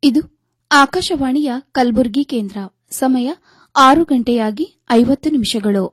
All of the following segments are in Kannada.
ಇದು ಆಕಾಶವಾಣಿಯ ಕಲಬುರಗಿ ಕೇಂದ್ರ ಸಮಯ ಆರು ಗಂಟೆಯಾಗಿ ಐವತ್ತು ನಿಮಿಷಗಳು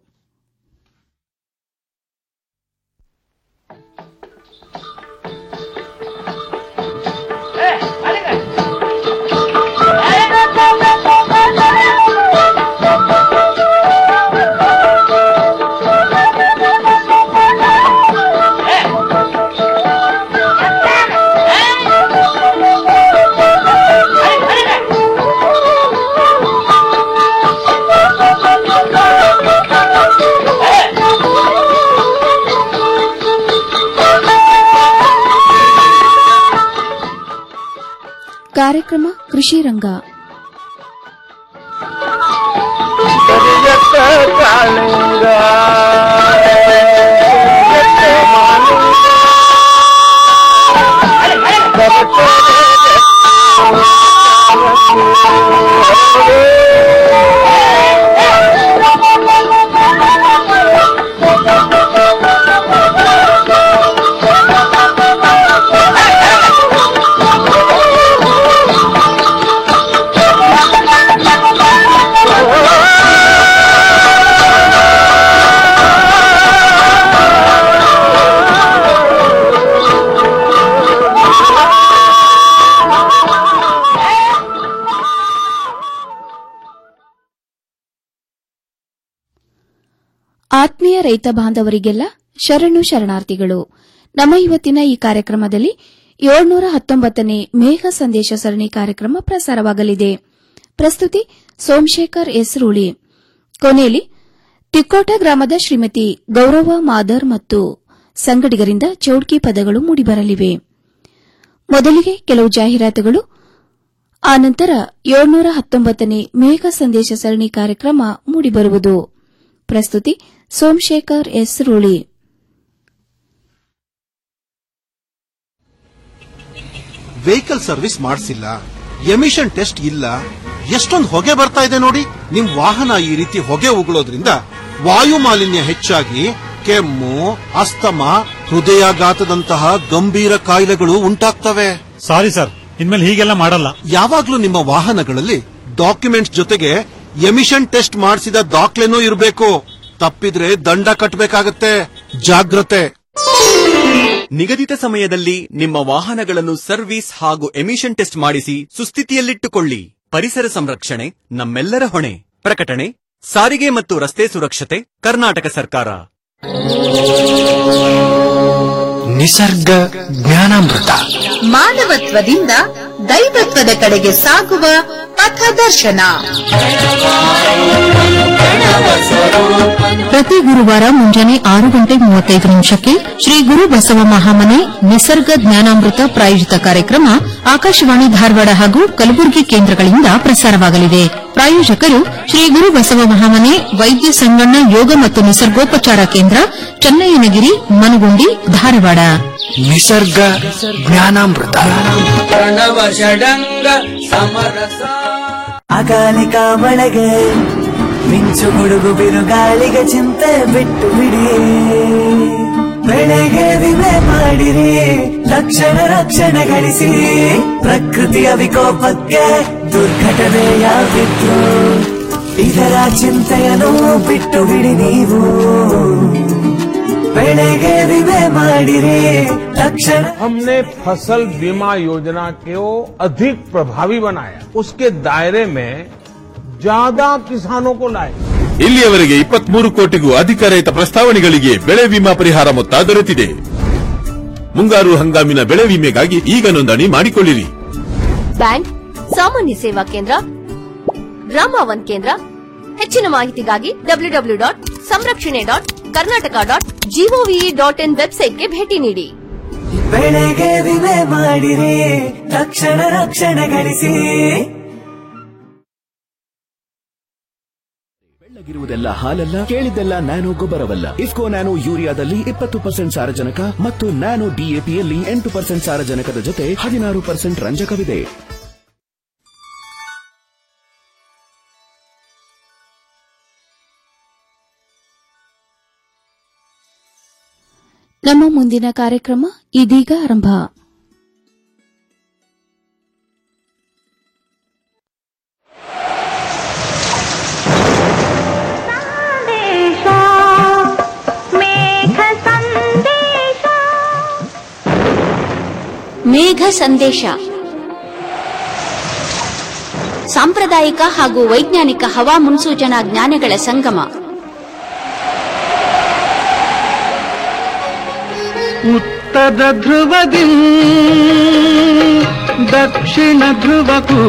ಕಾರ್ಯಕ್ರಮ ಕೃಷಿ ರಂಗ ಕರಿಯತ್ತ ಕಾಳಿಂಗ ಕರಿಯತ್ತ ಮಾಲಿಂಗ ಆತ್ಮೀಯ ರೈತ ಬಾಂಧವರಿಗೆಲ್ಲ ಶರಣು ಶರಣಾರ್ಥಿಗಳು ನಮ್ಮ ಇವತ್ತಿನ ಈ ಕಾರ್ಯಕ್ರಮದಲ್ಲಿ ಏಳ್ನೂರ ಹತ್ತೊಂಬತ್ತನೇ ಮೇಘ ಸಂದೇಶ ಸರಣಿ ಕಾರ್ಯಕ್ರಮ ಪ್ರಸಾರವಾಗಲಿದೆ ಪ್ರಸ್ತುತಿ ಸೋಮಶೇಖರ್ ಎಸ್ ರೂಳಿ ಕೊನೆಯಲ್ಲಿ ತಿಕ್ಕೋಟ ಗ್ರಾಮದ ಶ್ರೀಮತಿ ಗೌರವ ಮಾದರ್ ಮತ್ತು ಸಂಗಡಿಗರಿಂದ ಚೌಡ್ಕಿ ಪದಗಳು ಮೂಡಿಬರಲಿವೆ ಮೊದಲಿಗೆ ಕೆಲವು ಜಾಹೀರಾತುಗಳು ಆನಂತರ ಏಳ್ನೂರ ಹತ್ತೊಂಬತ್ತನೇ ಮೇಘ ಸಂದೇಶ ಸರಣಿ ಕಾರ್ಯಕ್ರಮ ಮೂಡಿಬರುವುದು ಪ್ರಸ್ತುತಿ ಸೋಮಶೇಖರ್ ಎಸ್ ರೂಳಿ ವೆಹಿಕಲ್ ಸರ್ವಿಸ್ ಮಾಡಿಸಿಲ್ಲ ಎಮಿಷನ್ ಟೆಸ್ಟ್ ಇಲ್ಲ ಎಷ್ಟೊಂದು ಹೊಗೆ ಬರ್ತಾ ಇದೆ ನೋಡಿ ನಿಮ್ ವಾಹನ ಈ ರೀತಿ ಹೊಗೆ ಉಗುಳೋದ್ರಿಂದ ವಾಯು ಮಾಲಿನ್ಯ ಹೆಚ್ಚಾಗಿ ಕೆಮ್ಮು ಅಸ್ತಮ ಹೃದಯಾಘಾತದಂತಹ ಗಂಭೀರ ಕಾಯಿಲೆಗಳು ಉಂಟಾಗ್ತವೆ ಸಾರಿ ಸರ್ ಇನ್ಮೇಲೆ ಹೀಗೆಲ್ಲ ಮಾಡಲ್ಲ ಯಾವಾಗ್ಲೂ ನಿಮ್ಮ ವಾಹನಗಳಲ್ಲಿ ಡಾಕ್ಯುಮೆಂಟ್ಸ್ ಜೊತೆಗೆ ಎಮಿಷನ್ ಟೆಸ್ಟ್ ಮಾಡಿಸಿದ ದಾಖಲೆನೂ ಇರಬೇಕು ತಪ್ಪಿದ್ರೆ ದಂಡ ಕಟ್ಟಬೇಕಾಗತ್ತೆ ಜಾಗ್ರತೆ ನಿಗದಿತ ಸಮಯದಲ್ಲಿ ನಿಮ್ಮ ವಾಹನಗಳನ್ನು ಸರ್ವಿಸ್ ಹಾಗೂ ಎಮಿಷನ್ ಟೆಸ್ಟ್ ಮಾಡಿಸಿ ಸುಸ್ಥಿತಿಯಲ್ಲಿಟ್ಟುಕೊಳ್ಳಿ ಪರಿಸರ ಸಂರಕ್ಷಣೆ ನಮ್ಮೆಲ್ಲರ ಹೊಣೆ ಪ್ರಕಟಣೆ ಸಾರಿಗೆ ಮತ್ತು ರಸ್ತೆ ಸುರಕ್ಷತೆ ಕರ್ನಾಟಕ ಸರ್ಕಾರ ನಿಸರ್ಗ ಜ್ಞಾನಾಮೃತ ಮಾನವತ್ವದಿಂದ ದೈವತ್ವದ ಕಡೆಗೆ ಸಾಗುವ ಪಥದರ್ಶನ ಪ್ರತಿ ಗುರುವಾರ ಮುಂಜಾನೆ ಆರು ಗಂಟೆ ಮೂವತ್ತೈದು ನಿಮಿಷಕ್ಕೆ ಶ್ರೀ ಗುರು ಬಸವ ಮಹಾಮನೆ ನಿಸರ್ಗ ಜ್ಞಾನಾಮೃತ ಪ್ರಾಯೋಜಿತ ಕಾರ್ಯಕ್ರಮ ಆಕಾಶವಾಣಿ ಧಾರವಾಡ ಹಾಗೂ ಕಲಬುರಗಿ ಕೇಂದ್ರಗಳಿಂದ ಪ್ರಸಾರವಾಗಲಿದೆ ಪ್ರಾಯೋಜಕರು ಶ್ರೀ ಗುರು ಬಸವ ಮಹಾಮನೆ ವೈದ್ಯ ಸಂಗಣ್ಣ ಯೋಗ ಮತ್ತು ನಿಸರ್ಗೋಪಚಾರ ಕೇಂದ್ರ ಚನ್ನಯ್ಯನಗಿರಿ ಮನಗುಂಡಿ ಧಾರವಾಡ ನಿಸರ್ಗ ಜ್ಞಾನಾಮೃತ ಅಕಾಲಿಕ ಮಳೆಗೆ ಮಿಂಚು ಗುಡುಗು ಬಿರುಗಾಳಿಗೆ ಚಿಂತೆ ಬಿಟ್ಟು ಬಿಡಿ ಬೆಳೆಗೆ ವಿಮೆ ಮಾಡಿರಿ ತಕ್ಷಣ ರಕ್ಷಣೆ ಗಳಿಸಿ ಪ್ರಕೃತಿಯ ವಿಕೋಪಕ್ಕೆ ದುರ್ಘಟನೆ ಯಾವಿದ್ರು ಇದರ ಚಿಂತೆಯನ್ನು ಬಿಟ್ಟು ಬಿಡಿ ನೀವು ಬೆಳೆಗೆ ವಿಮೆ ಮಾಡಿರಿ ತಕ್ಷಣ हमने फसल बीमा योजना को अधिक प्रभावी बनाया उसके दायरे में ज्यादा किसानों को लाए ಇಲ್ಲಿಯವರೆಗೆ ಇಪ್ಪತ್ಮೂರು ಕೋಟಿಗೂ ಅಧಿಕ ರೈತ ಪ್ರಸ್ತಾವನೆಗಳಿಗೆ ಬೆಳೆ ವಿಮಾ ಪರಿಹಾರ ಮೊತ್ತ ದೊರೆತಿದೆ ಮುಂಗಾರು ಹಂಗಾಮಿನ ಬೆಳೆ ವಿಮೆಗಾಗಿ ಈಗ ನೋಂದಣಿ ಮಾಡಿಕೊಳ್ಳಿರಿ ಬ್ಯಾಂಕ್ ಸಾಮಾನ್ಯ ಸೇವಾ ಕೇಂದ್ರ ಗ್ರಾಮ ಒನ್ ಕೇಂದ್ರ ಹೆಚ್ಚಿನ ಮಾಹಿತಿಗಾಗಿ W W dot Samrakshane dot Karnataka dot gov dot in ವೆಬ್ಸೈಟ್ಗೆ ಭೇಟಿ ನೀಡಿ ಬೆಳೆಗೆ ವಿಮೆ ಮಾಡಿರಿ ತಕ್ಷಣ ರಕ್ಷಣೆ ಗಳಿಸಿ ಬೆಳ್ಳಗಿರುವುದೆಲ್ಲ ಹಾಲಲ್ಲ ಕೇಳಿದ್ದೆಲ್ಲ ನ್ಯಾನೋ ಗೊಬ್ಬರವಲ್ಲ ಇಫ್ಕೋ ನ್ಯಾನೋ ಯೂರಿಯಾದಲ್ಲಿ ಇಪ್ಪತ್ತು ಪರ್ಸೆಂಟ್ ಸಾರಜನಕ ಮತ್ತು ನ್ಯಾನೋ ಡಿಎಪಿಯಲ್ಲಿ ಎಂಟು ಪರ್ಸೆಂಟ್ ಸಾರಜನಕದ ಜೊತೆ ಹದಿನಾರು ಪರ್ಸೆಂಟ್ ರಂಜಕವಿದೆ ನಮ್ಮ ಮುಂದಿನ ಕಾರ್ಯಕ್ರಮ ಇದೀಗ ಆರಂಭ ಮೇಘ ಸಂದೇಶ ಸಾಂಪ್ರದಾಯಿಕ ಹಾಗೂ ವೈಜ್ಞಾನಿಕ ಹವಾ ಮುನ್ಸೂಚನಾ ಜ್ಞಾನಗಳ ಸಂಗಮ ಉತ್ತರ ಧ್ರುವದಿ ದಕ್ಷಿಣ ಧ್ರುವಕ್ಕೂ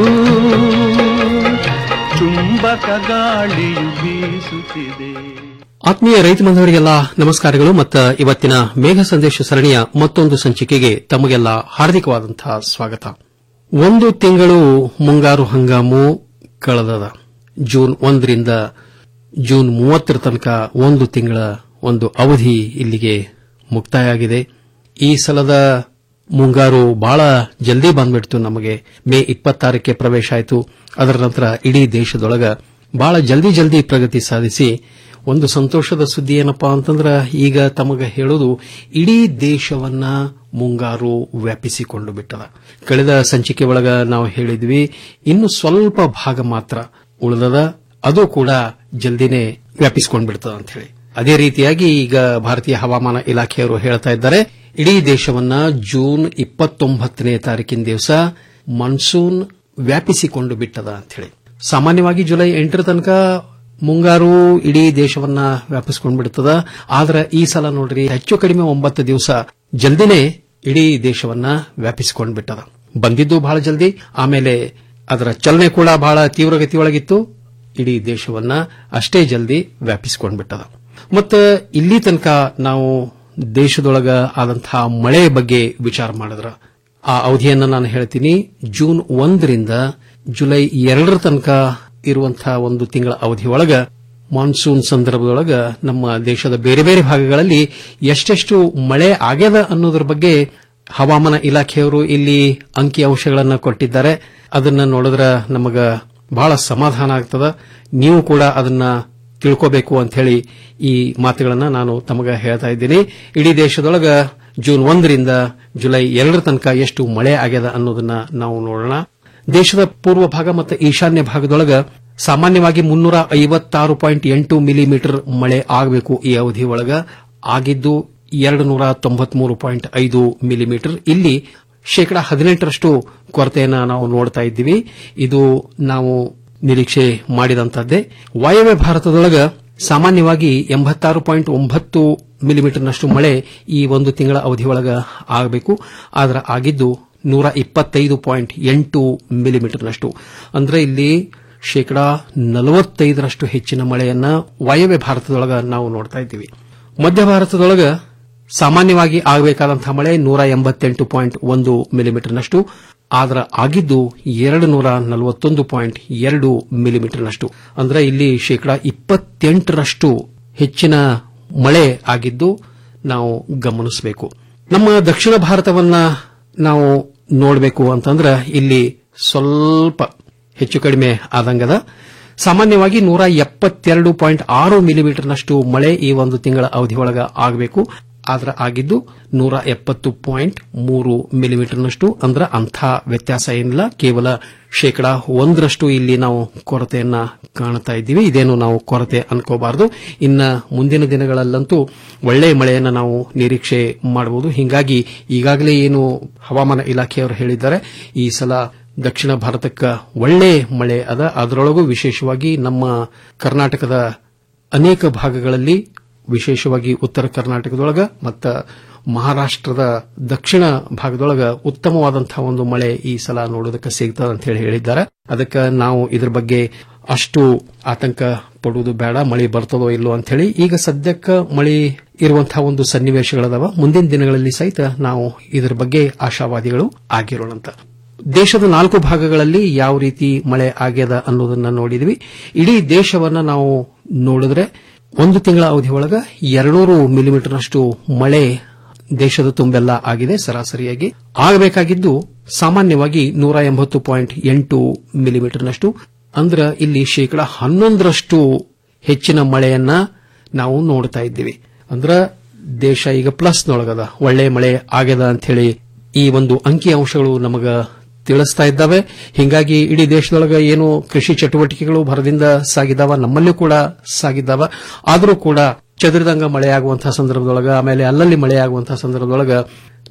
ಚುಂಬಕ ಗಾಳಿಯು ಬೀಸುತ್ತಿದೆ ಆತ್ಮೀಯ ರೈತ ಬಾಂಧವರಿಗೆಲ್ಲ ನಮಸ್ಕಾರಗಳು ಮತ್ತು ಇವತ್ತಿನ ಮೇಘ ಸಂದೇಶ ಸರಣಿಯ ಮತ್ತೊಂದು ಸಂಚಿಕೆಗೆ ತಮಗೆಲ್ಲ ಹಾರ್ದಿಕವಾದಂತಹ ಸ್ವಾಗತ ಒಂದು ತಿಂಗಳು ಮುಂಗಾರು ಹಂಗಾಮು ಕಳೆದದ ಜೂನ್ ಒಂದರಿಂದ ಜೂನ್ ಮೂವತ್ತರ ತನಕ ಒಂದು ತಿಂಗಳ ಒಂದು ಅವಧಿ ಇಲ್ಲಿಗೆ ಮುಕ್ತಾಯ ಆಗಿದೆ ಈ ಸಲದ ಮುಂಗಾರು ಬಹಳ ಜಲ್ದಿ ಬಂದ್ಬಿಡ್ತು ನಮಗೆ ಮೇ ಇಪ್ಪತ್ತಾರಕ್ಕೆ ಪ್ರವೇಶ ಆಯಿತು ಅದರ ನಂತರ ಇಡೀ ದೇಶದೊಳಗ ಬಹಳ ಜಲ್ದಿ ಜಲ್ದಿ ಪ್ರಗತಿ ಸಾಧಿಸಿ ಒಂದು ಸಂತೋಷದ ಸುದ್ದಿ ಏನಪ್ಪಾ ಅಂತಂದ್ರ ಈಗ ತಮಗ ಹೇಳೋದು ಇಡೀ ದೇಶವನ್ನ ಮುಂಗಾರು ವ್ಯಾಪಿಸಿಕೊಂಡು ಬಿಟ್ಟದ ಕಳೆದ ಸಂಚಿಕೆ ಒಳಗ ನಾವು ಹೇಳಿದ್ವಿ ಇನ್ನು ಸ್ವಲ್ಪ ಭಾಗ ಮಾತ್ರ ಉಳಿದದ ಅದು ಕೂಡ ಜಲ್ದಿನೇ ವ್ಯಾಪಿಸಿಕೊಂಡು ಬಿಡ್ತದ ಅಂತ ಹೇಳಿ ಅದೇ ರೀತಿಯಾಗಿ ಈಗ ಭಾರತೀಯ ಹವಾಮಾನ ಇಲಾಖೆಯವರು ಹೇಳ್ತಾ ಇದ್ದಾರೆ ಇಡೀ ದೇಶವನ್ನ ಜೂನ್ ಇಪ್ಪತ್ತೊಂಬತ್ತನೇ ತಾರೀಕಿನ ದಿವಸ ಮಾನ್ಸೂನ್ ವ್ಯಾಪಿಸಿಕೊಂಡು ಬಿಟ್ಟದ ಅಂತ ಹೇಳಿ ಸಾಮಾನ್ಯವಾಗಿ ಜುಲೈ ಎಂಟರ ತನಕ ಮುಂಗಾರು ಇಡೀ ದೇಶವನ್ನ ವ್ಯಾಪಿಸಿಕೊಂಡು ಬಿಡ್ತದ ಆದ್ರೆ ಈ ಸಲ ನೋಡ್ರಿ ಹೆಚ್ಚು ಕಡಿಮೆ ಒಂಬತ್ತು ದಿವಸ ಜಲ್ದಿನೇ ಇಡೀ ದೇಶವನ್ನ ವ್ಯಾಪಿಸಿಕೊಂಡು ಬಿಟ್ಟದ ಬಂದಿದ್ದು ಬಹಳ ಜಲ್ದಿ ಆಮೇಲೆ ಅದರ ಚಲನೆ ಕೂಡ ಬಹಳ ತೀವ್ರಗತಿಯೊಳಗಿತ್ತು ಇಡೀ ದೇಶವನ್ನ ಅಷ್ಟೇ ಜಲ್ದಿ ವ್ಯಾಪಿಸಿಕೊಂಡು ಬಿಟ್ಟದ ಮತ್ತು ಇಲ್ಲಿ ತನಕ ನಾವು ದೇಶದೊಳಗ ಆದಂತಹ ಮಳೆ ಬಗ್ಗೆ ವಿಚಾರ ಮಾಡಿದ್ರ ಆ ಅವಧಿಯನ್ನ ನಾನು ಹೇಳ್ತೀನಿ ಜೂನ್ ಒಂದರಿಂದ ಜುಲೈ ಎರಡರ ತನಕ ಇರುವಂತಹ ಒಂದು ತಿಂಗಳ ಅವಧಿಯೊಳಗ ಮಾನ್ಸೂನ್ ಸಂದರ್ಭದೊಳಗ ನಮ್ಮ ದೇಶದ ಬೇರೆ ಬೇರೆ ಭಾಗಗಳಲ್ಲಿ ಎಷ್ಟೆಷ್ಟು ಮಳೆ ಆಗ್ಯದ ಅನ್ನೋದ್ರ ಬಗ್ಗೆ ಹವಾಮಾನ ಇಲಾಖೆಯವರು ಇಲ್ಲಿ ಅಂಕಿ ಅಂಶಗಳನ್ನು ಕೊಟ್ಟಿದ್ದಾರೆ ಅದನ್ನ ನೋಡಿದ್ರ ನಮಗ ಬಹಳ ಸಮಾಧಾನ ಆಗ್ತದ ನೀವು ಕೂಡ ಅದನ್ನ ತಿಳ್ಕೋಬೇಕು ಅಂತ ಹೇಳಿ ಈ ಮಾತುಗಳನ್ನ ನಾನು ತಮಗ ಹೇಳ್ತಾ ಇದ್ದೀನಿ ಇಡೀ ದೇಶದೊಳಗ ಜೂನ್ ಒಂದರಿಂದ ಜುಲೈ ಎರಡರ ತನಕ ಎಷ್ಟು ಮಳೆ ಆಗ್ಯದ ಅನ್ನೋದನ್ನ ನಾವು ನೋಡೋಣ ದೇಶದ ಪೂರ್ವ ಭಾಗ ಮತ್ತು ಈಶಾನ್ಯ ಭಾಗದೊಳಗ ಸಾಮಾನ್ಯವಾಗಿ ಮುನ್ನೂರ ಐವತ್ತಾರು ಪಾಯಿಂಟ್ ಎಂಟು ಮಿಲಿಮೀಟರ್ ಮಳೆ ಆಗಬೇಕು ಈ ಅವಧಿ ಒಳಗ ಆಗಿದ್ದು ಎರಡು ನೂರ ತೊಂಬತ್ಮೂರು ಪಾಯಿಂಟ್ ಐದು ಮಿಲಿಮೀಟರ್ ಇಲ್ಲಿ ಶೇಕಡಾ ಹದಿನೆಂಟರಷ್ಟು ಕೊರತೆಯನ್ನು ನಾವು ನೋಡ್ತಾ ಇದ್ದೀವಿ ಇದು ನಾವು ನಿರೀಕ್ಷೆ ಮಾಡಿದಂತದ್ದೇ ವಾಯವ್ಯ ಭಾರತದೊಳಗ ಸಾಮಾನ್ಯವಾಗಿ ಎಂಬತ್ತಾರು ಪಾಯಿಂಟ್ ಒಂಬತ್ತು ಮಿಲಿಮೀಟರ್ನಷ್ಟು ಮಳೆ ಈ ಒಂದು ತಿಂಗಳ ಅವಧಿಯೊಳಗ ಆಗಬೇಕು ಆದರೆ ಆಗಿದ್ದು ನೂರ ಇಪ್ಪತ್ತೈದು ಪಾಯಿಂಟ್ ಎಂಟು ಮಿಲಿಮೀಟರ್ನಷ್ಟು ಅಂದ್ರೆ ಇಲ್ಲಿ ಶೇಕಡಾ ನಲವತ್ತೈದರಷ್ಟು ಹೆಚ್ಚಿನ ಮಳೆಯನ್ನ ವಾಯವ್ಯ ಭಾರತದೊಳಗ ನಾವು ನೋಡ್ತಾ ಇದ್ದೀವಿ ಮಧ್ಯ ಭಾರತದೊಳಗ ಸಾಮಾನ್ಯವಾಗಿ ಆಗಬೇಕಾದಂತಹ ಮಳೆ ನೂರ ಎಂಬತ್ತೆಂಟು ಪಾಯಿಂಟ್ ಒಂದು ಮಿಲಿಮೀಟರ್ನಷ್ಟು ಆದ್ರೆ ಆಗಿದ್ದು ಎರಡು ನೂರ ನಲವತ್ತೊಂದು ಪಾಯಿಂಟ್ ಎರಡು ಮಿಲಿಮೀಟರ್ನಷ್ಟು ಅಂದ್ರೆ ಇಲ್ಲಿ ಶೇಕಡಾ ಇಪ್ಪತ್ತೆಂಟರಷ್ಟು ಹೆಚ್ಚಿನ ಮಳೆ ಆಗಿದ್ದು ನಾವು ಗಮನಿಸಬೇಕು ನಮ್ಮ ದಕ್ಷಿಣ ಭಾರತವನ್ನ ನಾವು ನೋಡಬೇಕು ಅಂತಂದ್ರೆ ಇಲ್ಲಿ ಸ್ವಲ್ಪ ಹೆಚ್ಚು ಕಡಿಮೆ ಆದಂಗದ ಸಾಮಾನ್ಯವಾಗಿ ನೂರ ಎಪ್ಪತ್ತೆರಡು ಪಾಯಿಂಟ್ ಆರು ಮಿಲಿಮೀಟರ್ನಷ್ಟು ಮಳೆ ಈ ಒಂದು ತಿಂಗಳ ಅವಧಿಯೊಳಗ ಆಗಬೇಕು ಆದ್ರೆ ಆಗಿದ್ದು ನೂರ ಎಪ್ಪತ್ತು ಪಾಯಿಂಟ್ ಮೂರು ಮಿಲಿಮೀಟರ್ನಷ್ಟು ಅಂದ್ರೆ ಅಂಥ ವ್ಯತ್ಯಾಸ ಏನಿಲ್ಲ ಕೇವಲ ಶೇಕಡಾ ಒಂದರಷ್ಟು ಇಲ್ಲಿ ನಾವು ಕೊರತೆಯನ್ನ ಕಾಣ್ತಾ ಇದ್ದೀವಿ ಇದೇನು ನಾವು ಕೊರತೆ ಅನ್ಕೋಬಾರದು ಇನ್ನ ಮುಂದಿನ ದಿನಗಳಲ್ಲಂತೂ ಒಳ್ಳೆ ಮಳೆಯನ್ನ ನಾವು ನಿರೀಕ್ಷೆ ಮಾಡಬಹುದು ಹೀಗಾಗಿ ಈಗಾಗಲೇ ಏನು ಹವಾಮಾನ ಇಲಾಖೆಯವರು ಹೇಳಿದ್ದಾರೆ ಈ ಸಲ ದಕ್ಷಿಣ ಭಾರತಕ್ಕೆ ಒಳ್ಳೆ ಮಳೆ ಅದ ಅದರೊಳಗೂ ವಿಶೇಷವಾಗಿ ನಮ್ಮ ಕರ್ನಾಟಕದ ಅನೇಕ ಭಾಗಗಳಲ್ಲಿ ವಿಶೇಷವಾಗಿ ಉತ್ತರ ಕರ್ನಾಟಕದೊಳಗ ಮತ್ತು ಮಹಾರಾಷ್ಟದ ದಕ್ಷಿಣ ಭಾಗದೊಳಗ ಉತ್ತಮವಾದಂತಹ ಒಂದು ಮಳೆ ಈ ಸಲ ನೋಡೋದಕ್ಕೆ ಸಿಗ್ತದೆ ಅಂತ ಹೇಳಿ ಹೇಳಿದ್ದಾರೆ ಅದಕ್ಕೆ ನಾವು ಇದ್ರ ಬಗ್ಗೆ ಅಷ್ಟು ಆತಂಕ ಪಡುವುದು ಬೇಡ ಮಳೆ ಬರ್ತದೋ ಇಲ್ಲೋ ಅಂತ ಹೇಳಿ ಈಗ ಸದ್ಯಕ್ಕೆ ಮಳೆ ಇರುವಂತಹ ಒಂದು ಸನ್ನಿವೇಶಗಳದಾವ ಮುಂದಿನ ದಿನಗಳಲ್ಲಿ ಸಹಿತ ನಾವು ಇದರ ಬಗ್ಗೆ ಆಶಾವಾದಿಗಳು ಆಗಿರೋಣಂತ ದೇಶದ ನಾಲ್ಕು ಭಾಗಗಳಲ್ಲಿ ಯಾವ ರೀತಿ ಮಳೆ ಆಗ್ಯದ ಅನ್ನೋದನ್ನ ನೋಡಿದ್ವಿ ಇಡೀ ದೇಶವನ್ನ ನಾವು ನೋಡಿದ್ರೆ ಒಂದು ತಿಂಗಳ ಅವಧಿಯೊಳಗ ಎರಡ್ನೂರು ಮಿಲಿಮೀಟರ್ನಷ್ಟು ಮಳೆ ದೇಶದ ತುಂಬೆಲ್ಲ ಆಗಿದೆ ಸರಾಸರಿಯಾಗಿ ಆಗಬೇಕಾಗಿದ್ದು ಸಾಮಾನ್ಯವಾಗಿ ನೂರ ಎಂಬತ್ತು ಪಾಯಿಂಟ್ ಎಂಟು ಮಿಲಿಮೀಟರ್ನಷ್ಟು ಅಂದ್ರೆ ಇಲ್ಲಿ ಶೇಕಡಾ ಹನ್ನೊಂದರಷ್ಟು ಹೆಚ್ಚಿನ ಮಳೆಯನ್ನ ನಾವು ನೋಡ್ತಾ ಇದ್ದೀವಿ ಅಂದ್ರ ದೇಶ ಈಗ ಪ್ಲಸ್ನೊಳಗದ ಒಳ್ಳೆ ಮಳೆ ಆಗ್ಯದ ಅಂತ ಹೇಳಿ ಈ ಒಂದು ಅಂಕಿ ಅಂಶಗಳು ನಮಗ ತಿಳಿಸ್ತಾ ಇದ್ದಾವೆ ಹಿಂಗಾಗಿ ಇಡೀ ದೇಶದೊಳಗ ಏನು ಕೃಷಿ ಚಟುವಟಿಕೆಗಳು ಭರದಿಂದ ಸಾಗಿದ್ದಾವ ನಮ್ಮಲ್ಲೂ ಕೂಡ ಸಾಗಿದ್ದಾವ ಆದರೂ ಕೂಡ ಚದುರಿದಂಗ ಮಳೆಯಾಗುವಂತಹ ಸಂದರ್ಭದೊಳಗ ಆಮೇಲೆ ಅಲ್ಲಲ್ಲಿ ಮಳೆಯಾಗುವಂತಹ ಸಂದರ್ಭದೊಳಗ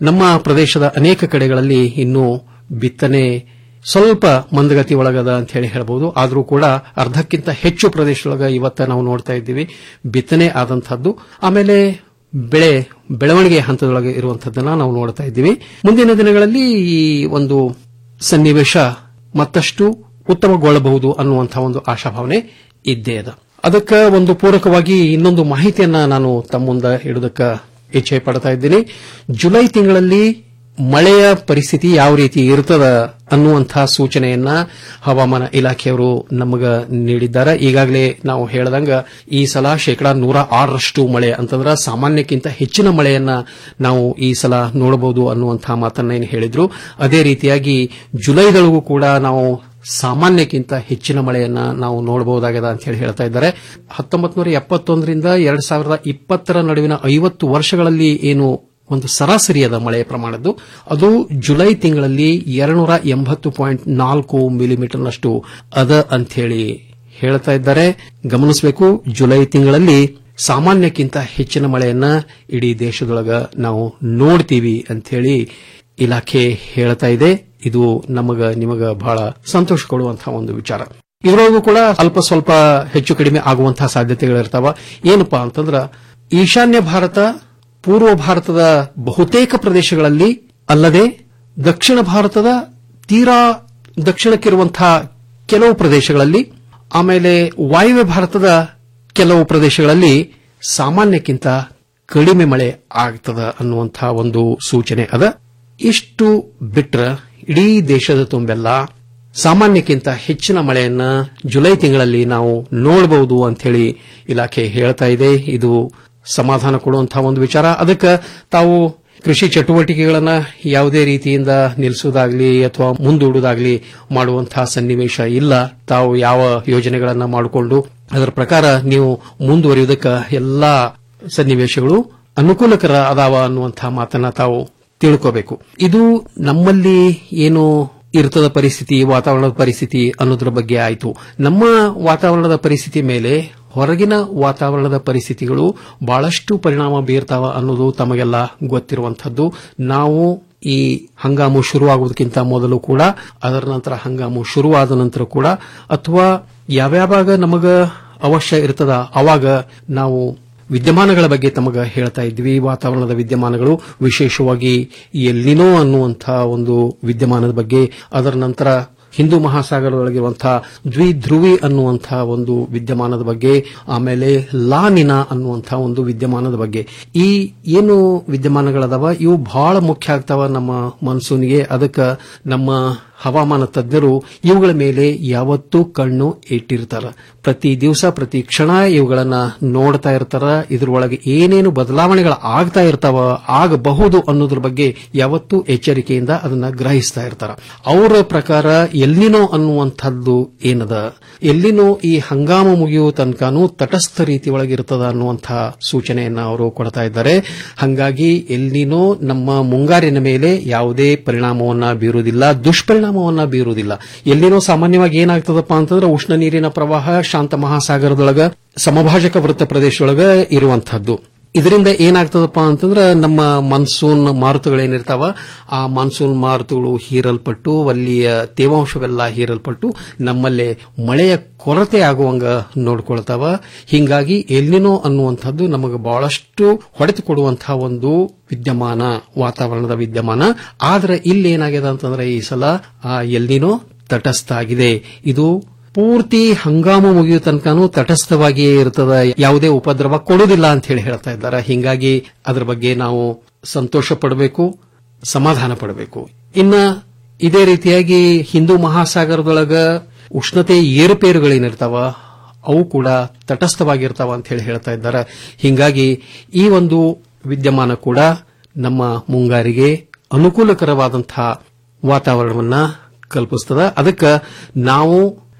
ನಮ್ಮ ಪ್ರದೇಶದ ಅನೇಕ ಕಡೆಗಳಲ್ಲಿ ಇನ್ನೂ ಬಿತ್ತನೆ ಸ್ವಲ್ಪ ಮಂದಗತಿ ಒಳಗದ ಅಂತ ಹೇಳಿ ಹೇಳಬಹುದು ಆದರೂ ಕೂಡ ಅರ್ಧಕ್ಕಿಂತ ಹೆಚ್ಚು ಪ್ರದೇಶದೊಳಗ ಇವತ್ತ ನಾವು ನೋಡ್ತಾ ಇದ್ದೀವಿ ಬಿತ್ತನೆ ಆದಂತಹದ್ದು ಆಮೇಲೆ ಬೆಳೆ ಬೆಳವಣಿಗೆ ಹಂತದೊಳಗೆ ಇರುವಂತದ್ದನ್ನ ನಾವು ನೋಡ್ತಾ ಇದ್ದೀವಿ ಮುಂದಿನ ದಿನಗಳಲ್ಲಿ ಈ ಒಂದು ಸನ್ನಿವೇಶ ಮತ್ತಷ್ಟು ಉತ್ತಮಗೊಳ್ಳಬಹುದು ಅನ್ನುವಂತಹ ಒಂದು ಆಶಾಭಾವನೆ ಇದ್ದೇ ಅದ ಅದಕ್ಕೆ ಒಂದು ಪೂರಕವಾಗಿ ಇನ್ನೊಂದು ಮಾಹಿತಿಯನ್ನ ನಾನು ತಮ್ಮ ಮುಂದೆ ಇಡೋದಕ್ಕೆ ಇಚ್ಛೆ ಪಡ್ತಾ ಇದ್ದೀನಿ ಜುಲೈ ತಿಂಗಳಲ್ಲಿ ಮಳೆಯ ಪರಿಸ್ಥಿತಿ ಯಾವ ರೀತಿ ಇರ್ತದ ಅನ್ನುವಂತಹ ಸೂಚನೆಯನ್ನ ಹವಾಮಾನ ಇಲಾಖೆಯವರು ನಮಗ ನೀಡಿದ್ದಾರೆ ಈಗಾಗಲೇ ನಾವು ಹೇಳದಂಗ ಈ ಸಲ ಶೇಕಡಾ ನೂರ ಆರರಷ್ಟು ಮಳೆ ಅಂತಂದ್ರ ಸಾಮಾನ್ಯಕ್ಕಿಂತ ಹೆಚ್ಚಿನ ಮಳೆಯನ್ನ ನಾವು ಈ ಸಲ ನೋಡಬಹುದು ಅನ್ನುವಂತಹ ಮಾತನ್ನ ಏನು ಹೇಳಿದ್ರು ಅದೇ ರೀತಿಯಾಗಿ ಜುಲೈದೊಳಗೂ ಕೂಡ ನಾವು ಸಾಮಾನ್ಯಕ್ಕಿಂತ ಹೆಚ್ಚಿನ ಮಳೆಯನ್ನ ನಾವು ನೋಡಬಹುದಾಗಿದೆ ಅಂತ ಹೇಳಿ ಹೇಳ್ತಾ ಇದ್ದಾರೆ ಹತ್ತೊಂಬತ್ತು ನೂರ ಎಪ್ಪತ್ತೊಂದರಿಂದ ಎರಡ್ ಸಾವಿರದ ಇಪ್ಪತ್ತರ ನಡುವಿನ ಐವತ್ತು ವರ್ಷಗಳಲ್ಲಿ ಏನು ಒಂದು ಸರಾಸರಿಯಾದ ಮಳೆಯ ಪ್ರಮಾಣದ್ದು ಅದು ಜುಲೈ ತಿಂಗಳಲ್ಲಿ ಎರಡ್ನೂರ ಎಂಬತ್ತು ಪಾಯಿಂಟ್ ನಾಲ್ಕು ಮಿಲಿಮೀಟರ್ನಷ್ಟು ಅದ ಅಂತ ಹೇಳಿ ಹೇಳ್ತಾ ಇದ್ದಾರೆ ಗಮನಿಸಬೇಕು ಜುಲೈ ತಿಂಗಳಲ್ಲಿ ಸಾಮಾನ್ಯಕ್ಕಿಂತ ಹೆಚ್ಚಿನ ಮಳೆಯನ್ನ ಇಡೀ ದೇಶದೊಳಗ ನಾವು ನೋಡ್ತೀವಿ ಅಂತ ಹೇಳಿ ಇಲಾಖೆ ಹೇಳ್ತಾ ಇದೆ ಇದು ನಮಗ ನಿಮಗ ಬಹಳ ಸಂತೋಷ ಕೊಡುವಂತಹ ಒಂದು ವಿಚಾರ ಇದರೊಳಗೂ ಕೂಡ ಅಲ್ಪ ಸ್ವಲ್ಪ ಹೆಚ್ಚು ಕಡಿಮೆ ಆಗುವಂತಹ ಸಾಧ್ಯತೆಗಳಿರ್ತಾವ ಏನಪ್ಪಾ ಅಂತಂದ್ರ ಈಶಾನ್ಯ ಭಾರತ ಪೂರ್ವ ಭಾರತದ ಬಹುತೇಕ ಪ್ರದೇಶಗಳಲ್ಲಿ ಅಲ್ಲದೆ ದಕ್ಷಿಣ ಭಾರತದ ತೀರಾ ದಕ್ಷಿಣಕ್ಕಿರುವಂತಹ ಕೆಲವು ಪ್ರದೇಶಗಳಲ್ಲಿ ಆಮೇಲೆ ವಾಯುವ್ಯ ಭಾರತದ ಕೆಲವು ಪ್ರದೇಶಗಳಲ್ಲಿ ಸಾಮಾನ್ಯಕ್ಕಿಂತ ಕಡಿಮೆ ಮಳೆ ಆಗ್ತದ ಅನ್ನುವಂತಹ ಒಂದು ಸೂಚನೆ ಅದ ಇಷ್ಟು ಬಿಟ್ರ ಇಡೀ ದೇಶದ ತುಂಬೆಲ್ಲ ಸಾಮಾನ್ಯಕ್ಕಿಂತ ಹೆಚ್ಚಿನ ಮಳೆಯನ್ನ ಜುಲೈ ತಿಂಗಳಲ್ಲಿ ನಾವು ನೋಡಬಹುದು ಅಂತ ಹೇಳಿ ಇಲಾಖೆ ಹೇಳ್ತಾ ಇದೆ ಇದು ಸಮಾಧಾನ ಕೊಡುವಂತಹ ಒಂದು ವಿಚಾರ ಅದಕ್ಕೆ ತಾವು ಕೃಷಿ ಚಟುವಟಿಕೆಗಳನ್ನ ಯಾವುದೇ ರೀತಿಯಿಂದ ನಿಲ್ಲಿಸುವುದಾಗ್ಲಿ ಅಥವಾ ಮುಂದೂಡುವುದಾಗ್ಲಿ ಮಾಡುವಂತಹ ಸನ್ನಿವೇಶ ಇಲ್ಲ ತಾವು ಯಾವ ಯೋಜನೆಗಳನ್ನ ಮಾಡಿಕೊಂಡು ಅದರ ಪ್ರಕಾರ ನೀವು ಮುಂದುವರಿಯುವುದಕ್ಕೆ ಎಲ್ಲಾ ಸನ್ನಿವೇಶಗಳು ಅನುಕೂಲಕರ ಅದಾವ ಅನ್ನುವಂತಹ ಮಾತನ್ನ ತಾವು ತಿಳ್ಕೋಬೇಕು ಇದು ನಮ್ಮಲ್ಲಿ ಏನು ಇರ್ತದ ಪರಿಸ್ಥಿತಿ ವಾತಾವರಣದ ಪರಿಸ್ಥಿತಿ ಅನ್ನೋದ್ರ ಬಗ್ಗೆ ಆಯಿತು ನಮ್ಮ ವಾತಾವರಣದ ಪರಿಸ್ಥಿತಿ ಮೇಲೆ ಹೊರಗಿನ ವಾತಾವರಣದ ಪರಿಸ್ಥಿತಿಗಳು ಬಹಳಷ್ಟು ಪರಿಣಾಮ ಬೀರ್ತಾವ ಅನ್ನೋದು ತಮಗೆಲ್ಲ ಗೊತ್ತಿರುವಂತಹದ್ದು ನಾವು ಈ ಹಂಗಾಮು ಶುರುವಾಗುವುದಕ್ಕಿಂತ ಮೊದಲು ಕೂಡ ಅದರ ನಂತರ ಹಂಗಾಮು ಶುರುವಾದ ನಂತರ ಕೂಡ ಅಥವಾ ಯಾವ್ಯಾವಾಗ ನಮಗ ಅವಶ್ಯ ಇರ್ತದ ಅವಾಗ ನಾವು ವಿದ್ಯಮಾನಗಳ ಬಗ್ಗೆ ತಮಗ ಹೇಳ್ತಾ ಇದ್ವಿ ವಾತಾವರಣದ ವಿದ್ಯಮಾನಗಳು ವಿಶೇಷವಾಗಿ ಎಲ್ಲಿನೋ ಅನ್ನುವಂತಹ ಒಂದು ವಿದ್ಯಮಾನದ ಬಗ್ಗೆ ಅದರ ನಂತರ ಹಿಂದೂ ಮಹಾಸಾಗರದೊಳಗಿರುವಂತಹ ದ್ವಿಧ್ರುವಿ ಅನ್ನುವಂತಹ ಒಂದು ವಿದ್ಯಮಾನದ ಬಗ್ಗೆ ಆಮೇಲೆ ಲಾನಿನ ಅನ್ನುವಂತಹ ಒಂದು ವಿದ್ಯಮಾನದ ಬಗ್ಗೆ ಈ ಏನು ವಿದ್ಯಮಾನಗಳದಾವ ಇವು ಬಹಳ ಮುಖ್ಯ ಆಗ್ತಾವ ನಮ್ಮ ಮನ್ಸೂನ್ಗೆ ಅದಕ್ಕೆ ನಮ್ಮ ಹವಾಮಾನ ತಜ್ಞರು ಇವುಗಳ ಮೇಲೆ ಯಾವತ್ತೂ ಕಣ್ಣು ಇಟ್ಟಿರ್ತಾರ ಪ್ರತಿ ದಿವಸ ಪ್ರತಿ ಕ್ಷಣ ಇವುಗಳನ್ನ ನೋಡ್ತಾ ಇರ್ತಾರ ಇದ್ರೊಳಗೆ ಏನೇನು ಬದಲಾವಣೆಗಳು ಆಗ್ತಾ ಇರ್ತಾವ ಆಗಬಹುದು ಅನ್ನೋದ್ರ ಬಗ್ಗೆ ಯಾವತ್ತೂ ಎಚ್ಚರಿಕೆಯಿಂದ ಅದನ್ನ ಗ್ರಹಿಸ್ತಾ ಇರ್ತಾರ ಅವರ ಪ್ರಕಾರ ಎಲ್ಲಿನೋ ಅನ್ನುವಂಥದ್ದು ಏನದ ಎಲ್ಲಿನೋ ಈ ಹಂಗಾಮ ಮುಗಿಯುವ ತನಕನೂ ತಟಸ್ಥ ರೀತಿ ಒಳಗಿರ್ತದ ಅನ್ನುವಂತಹ ಸೂಚನೆಯನ್ನ ಅವರು ಕೊಡ್ತಾ ಇದ್ದಾರೆ ಹಂಗಾಗಿ ಎಲ್ಲಿನೋ ನಮ್ಮ ಮುಂಗಾರಿನ ಮೇಲೆ ಯಾವುದೇ ಪರಿಣಾಮವನ್ನ ಬೀರುವುದಿಲ್ಲ ದುಷ್ಪರಿಣಾಮವನ್ನ ಬೀರುವುದಿಲ್ಲ ಎಲ್ಲಿನೋ ಸಾಮಾನ್ಯವಾಗಿ ಏನಾಗ್ತದಪ್ಪ ಅಂತಂದ್ರೆ ಉಷ್ಣ ನೀರಿನ ಪ್ರವಾಹ ಶಾಂತ ಮಹಾಸಾಗರದೊಳಗ ಸಮಭಾಜಕ ವೃತ್ತ ಪ್ರದೇಶದೊಳಗ ಇರುವಂತಹದ್ದು ಇದರಿಂದ ಏನಾಗ್ತದಪ್ಪ ಅಂತಂದ್ರೆ ನಮ್ಮ ಮಾನ್ಸೂನ್ ಮಾರುತಗಳೇನಿರ್ತಾವ ಆ ಮಾನ್ಸೂನ್ ಮಾರುತಗಳು ಹೀರಲ್ಪಟ್ಟು ಅಲ್ಲಿಯ ತೇವಾಂಶವೆಲ್ಲ ಹೀರಲ್ಪಟ್ಟು ನಮ್ಮಲ್ಲೇ ಮಳೆಯ ಕೊರತೆ ಆಗುವಂಗ ನೋಡ್ಕೊಳ್ತಾವ ಹಿಂಗಾಗಿ ಎಲ್ಲಿನೋ ಅನ್ನುವಂಥದ್ದು ನಮಗೆ ಬಹಳಷ್ಟು ಹೊಡೆತು ಕೊಡುವಂತಹ ಒಂದು ವಿದ್ಯಮಾನ ವಾತಾವರಣದ ವಿದ್ಯಮಾನ ಆದ್ರೆ ಇಲ್ಲಿ ಏನಾಗಿದೆ ಅಂತಂದ್ರೆ ಈ ಸಲ ಆ ಎಲ್ಲಿನೋ ತಟಸ್ಥ ಆಗಿದೆ ಇದು ಪೂರ್ತಿ ಹಂಗಾಮು ಮುಗಿಯೋ ತನಕನೂ ತಟಸ್ಥವಾಗಿಯೇ ಇರ್ತದ ಯಾವುದೇ ಉಪದ್ರವ ಕೊಡುವುದಿಲ್ಲ ಅಂತ ಹೇಳಿ ಹೇಳ್ತಾ ಇದ್ದಾರೆ ಹಿಂಗಾಗಿ ಅದರ ಬಗ್ಗೆ ನಾವು ಸಂತೋಷ ಪಡಬೇಕು ಸಮಾಧಾನ ಪಡಬೇಕು ಇನ್ನ ಇದೇ ರೀತಿಯಾಗಿ ಹಿಂದೂ ಮಹಾಸಾಗರದೊಳಗ ಉಷ್ಣತೆ ಏರುಪೇರುಗಳೇನಿರ್ತಾವ ಅವು ಕೂಡ ತಟಸ್ಥವಾಗಿರ್ತಾವ ಅಂತ ಹೇಳಿ ಹೇಳ್ತಾ ಇದ್ದಾರೆ ಹಿಂಗಾಗಿ ಈ ಒಂದು ವಿದ್ಯಮಾನ ಕೂಡ ನಮ್ಮ ಮುಂಗಾರಿಗೆ ಅನುಕೂಲಕರವಾದಂತಹ ವಾತಾವರಣವನ್ನ ಕಲ್ಪಿಸ್ತದ ಅದಕ್ಕೆ ನಾವು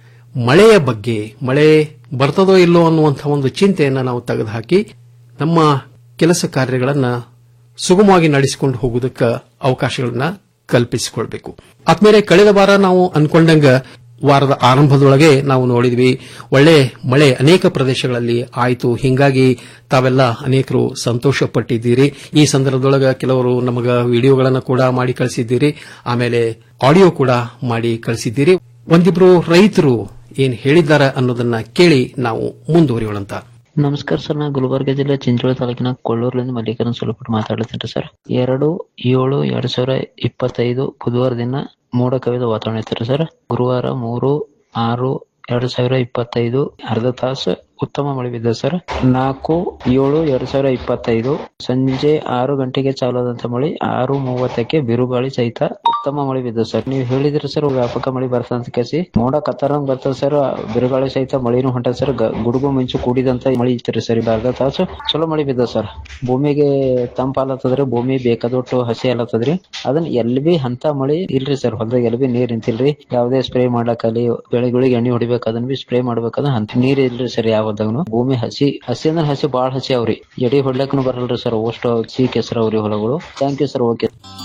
ಮಳೆಯ ಬಗ್ಗೆ ಮಳೆ ಬರ್ತದೋ ಇಲ್ಲೋ ಅನ್ನುವಂತಹ ಒಂದು ಚಿಂತೆಯನ್ನ ನಾವು ತೆಗೆದುಹಾಕಿ ನಮ್ಮ ಕೆಲಸ ಕಾರ್ಯಗಳನ್ನ ಸುಗಮವಾಗಿ ನಡೆಸಿಕೊಂಡು ಹೋಗುವುದಕ್ಕೆ ಅವಕಾಶಗಳನ್ನ ಕಲ್ಪಿಸಿಕೊಳ್ಬೇಕು ಆದ್ಮೇಲೆ ಕಳೆದ ವಾರ ನಾವು ಅನ್ಕೊಂಡಂಗ ವಾರದ ಆರಂಭದೊಳಗೆ ನಾವು ನೋಡಿದ್ವಿ ಒಳ್ಳೆ ಮಳೆ ಅನೇಕ ಪ್ರದೇಶಗಳಲ್ಲಿ ಆಯಿತು ಹಿಂಗಾಗಿ ತಾವೆಲ್ಲ ಅನೇಕರು ಸಂತೋಷ ಪಟ್ಟಿದ್ದೀರಿ ಈ ಸಂದರ್ಭದೊಳಗೆ ಕೆಲವರು ನಮಗ ವಿಡಿಯೋಗಳನ್ನು ಕೂಡ ಮಾಡಿ ಕಳಿಸಿದ್ದೀರಿ ಆಮೇಲೆ ಆಡಿಯೋ ಕೂಡ ಮಾಡಿ ಕಳಿಸಿದ್ದೀರಿ ಒಂದಿಬ್ರು ರೈತರು ಏನ್ ಹೇಳಿದ್ದಾರೆ ಅನ್ನೋದನ್ನ ಕೇಳಿ ನಾವು ಮುಂದುವರಿಯೋಣಂತ ನಮಸ್ಕಾರ ಸರ್ ನಾ ಗುಲ್ಬರ್ಗ ಜಿಲ್ಲೆ ಚಿಂಚೋಳಿ ತಾಲೂಕಿನ ಕೊಳ್ಳೂರಿನಿಂದ ಮಲ್ಲಿಕಾರ್ಜುನ ಸುಲಭಟ್ ಮಾತಾಡ್ತೀನಿ ಸರ್ ಎರಡು ಏಳು ಎರಡ್ ಸಾವಿರ ಇಪ್ಪತ್ತೈದು ಬುಧವಾರ ದಿನ ಮೋಡ ಕವಿದ ವಾತಾವರಣ ಇತ್ತು ಸರ್ ಗುರುವಾರ ಮೂರು ಆರು ಎರಡ್ ಸಾವಿರ ಇಪ್ಪತ್ತೈದು ಅರ್ಧ ತಾಸು ಉತ್ತಮ ಮಳೆ ಬಿದ್ದ ಸರ್ ನಾಲ್ಕು ಏಳು ಎರಡ್ ಸಾವಿರ ಇಪ್ಪತ್ತೈದು ಸಂಜೆ ಆರು ಗಂಟೆಗೆ ಚಾಲಾದಂತ ಮಳೆ ಆರು ಮೂವತ್ತಕ್ಕೆ ಬಿರುಗಾಳಿ ಸಹಿತ ಉತ್ತಮ ಮಳೆ ಬಿದ್ದ ಸರ್ ನೀವು ಹೇಳಿದ್ರಿ ಸರ್ ವ್ಯಾಪಕ ಮಳೆ ಬರ್ತದ ಅಂತ ಕೇಸಿ ಮೋಡ ಕತ್ತರಂಗ್ ಬರ್ತದ ಸರ್ ಬಿರುಗಾಳಿ ಸಹಿತ ಮಳೆನೂ ಹೊಂಟದ ಸರ್ ಗ- ಗುಡುಗು ಮಿಂಚು ಕೂಡಿದಂತ ಮಳೆ ಇತ್ತು ಸರ್ ಇದು ಅರ್ಧ ತಾಸು ಚಲೋ ಮಳೆ ಬಿದ್ದ ಸರ್ ಭೂಮಿಗೆ ತಂಪಾಲತ್ತದ್ರಿ ಭೂಮಿ ಬೇಕಾದೊಟ್ಟು ಹಸಿ ಆಲತ್ತದ್ರಿ ಅದನ್ನ ಎಲ್ಲಿ ಬಿ ಅಂತ ಮಳಿ ಇಲ್ರಿ ಸರ್ ಹೊಲದಾಗ ಎಲ್ಲಿ ಬಿ ನೀರ್ ನಿಂತಿಲ್ರಿ ಯಾವ್ದೇ ಸ್ಪ್ರೇ ಮಾಡ್ಲಕ್ಕಲ್ಲಿ ಬೆಳೆಗಳಿಗೆ ಎಣ್ಣೆ ಹೊಡಿಬೇಕು ಅದನ್ನ ಬಿ ಸ್ಪ್ರೇ ಮಾಡ್ಬೇಕಂದ್ರ ಅಂತ ನೀರ್ ಇಲ್ರಿ ಸರ್ ಯಾವ್ದಾಗನು ಭೂಮಿ ಹಸಿ ಹಸಿ ಅಂದ್ರೆ ಹಸಿ ಬಾಳ ಹಸಿ ಅವ್ರಿ ಎಡಿ ಹೊಡ್ಲಕ್ಕನು ಬರಲ್ರಿ ಸರ್ ಅಷ್ಟು ಸಿಹಿ ಕೆಸರು ಅವ್ರಿ ಹೊಲಗಳು thank you sir okay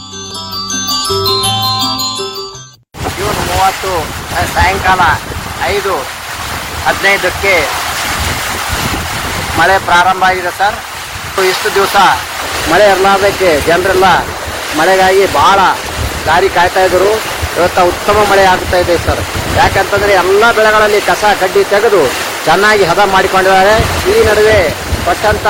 June ಮೂವತ್ತು ಸಾಯಂಕಾಲ ಐದು ಹದಿನೈದಕ್ಕೆ ಮಳೆ ಪ್ರಾರಂಭ ಆಗಿದೆ ಸರ್ ಇಷ್ಟು ದಿವಸ ಮಳೆ ಇರಲಾರ್ದಕ್ಕೆ ಜನರೆಲ್ಲ ಮಳೆಗಾಗಿ ಬಹಳ ದಾರಿ ಕಾಯ್ತಾ ಇದ್ರು ಇವತ್ತು ಉತ್ತಮ ಮಳೆ ಆಗ್ತಾ ಇದೆ ಸರ್ ಯಾಕಂತಂದ್ರೆ ಎಲ್ಲ ಬೆಳೆಗಳಲ್ಲಿ ಕಸ ಕಡ್ಡಿ ತೆಗೆದು ಚೆನ್ನಾಗಿ ಹದ ಮಾಡಿಕೊಂಡಿದ್ದಾರೆ ಈ ನಡುವೆ ಕೊಟ್ಟಂತ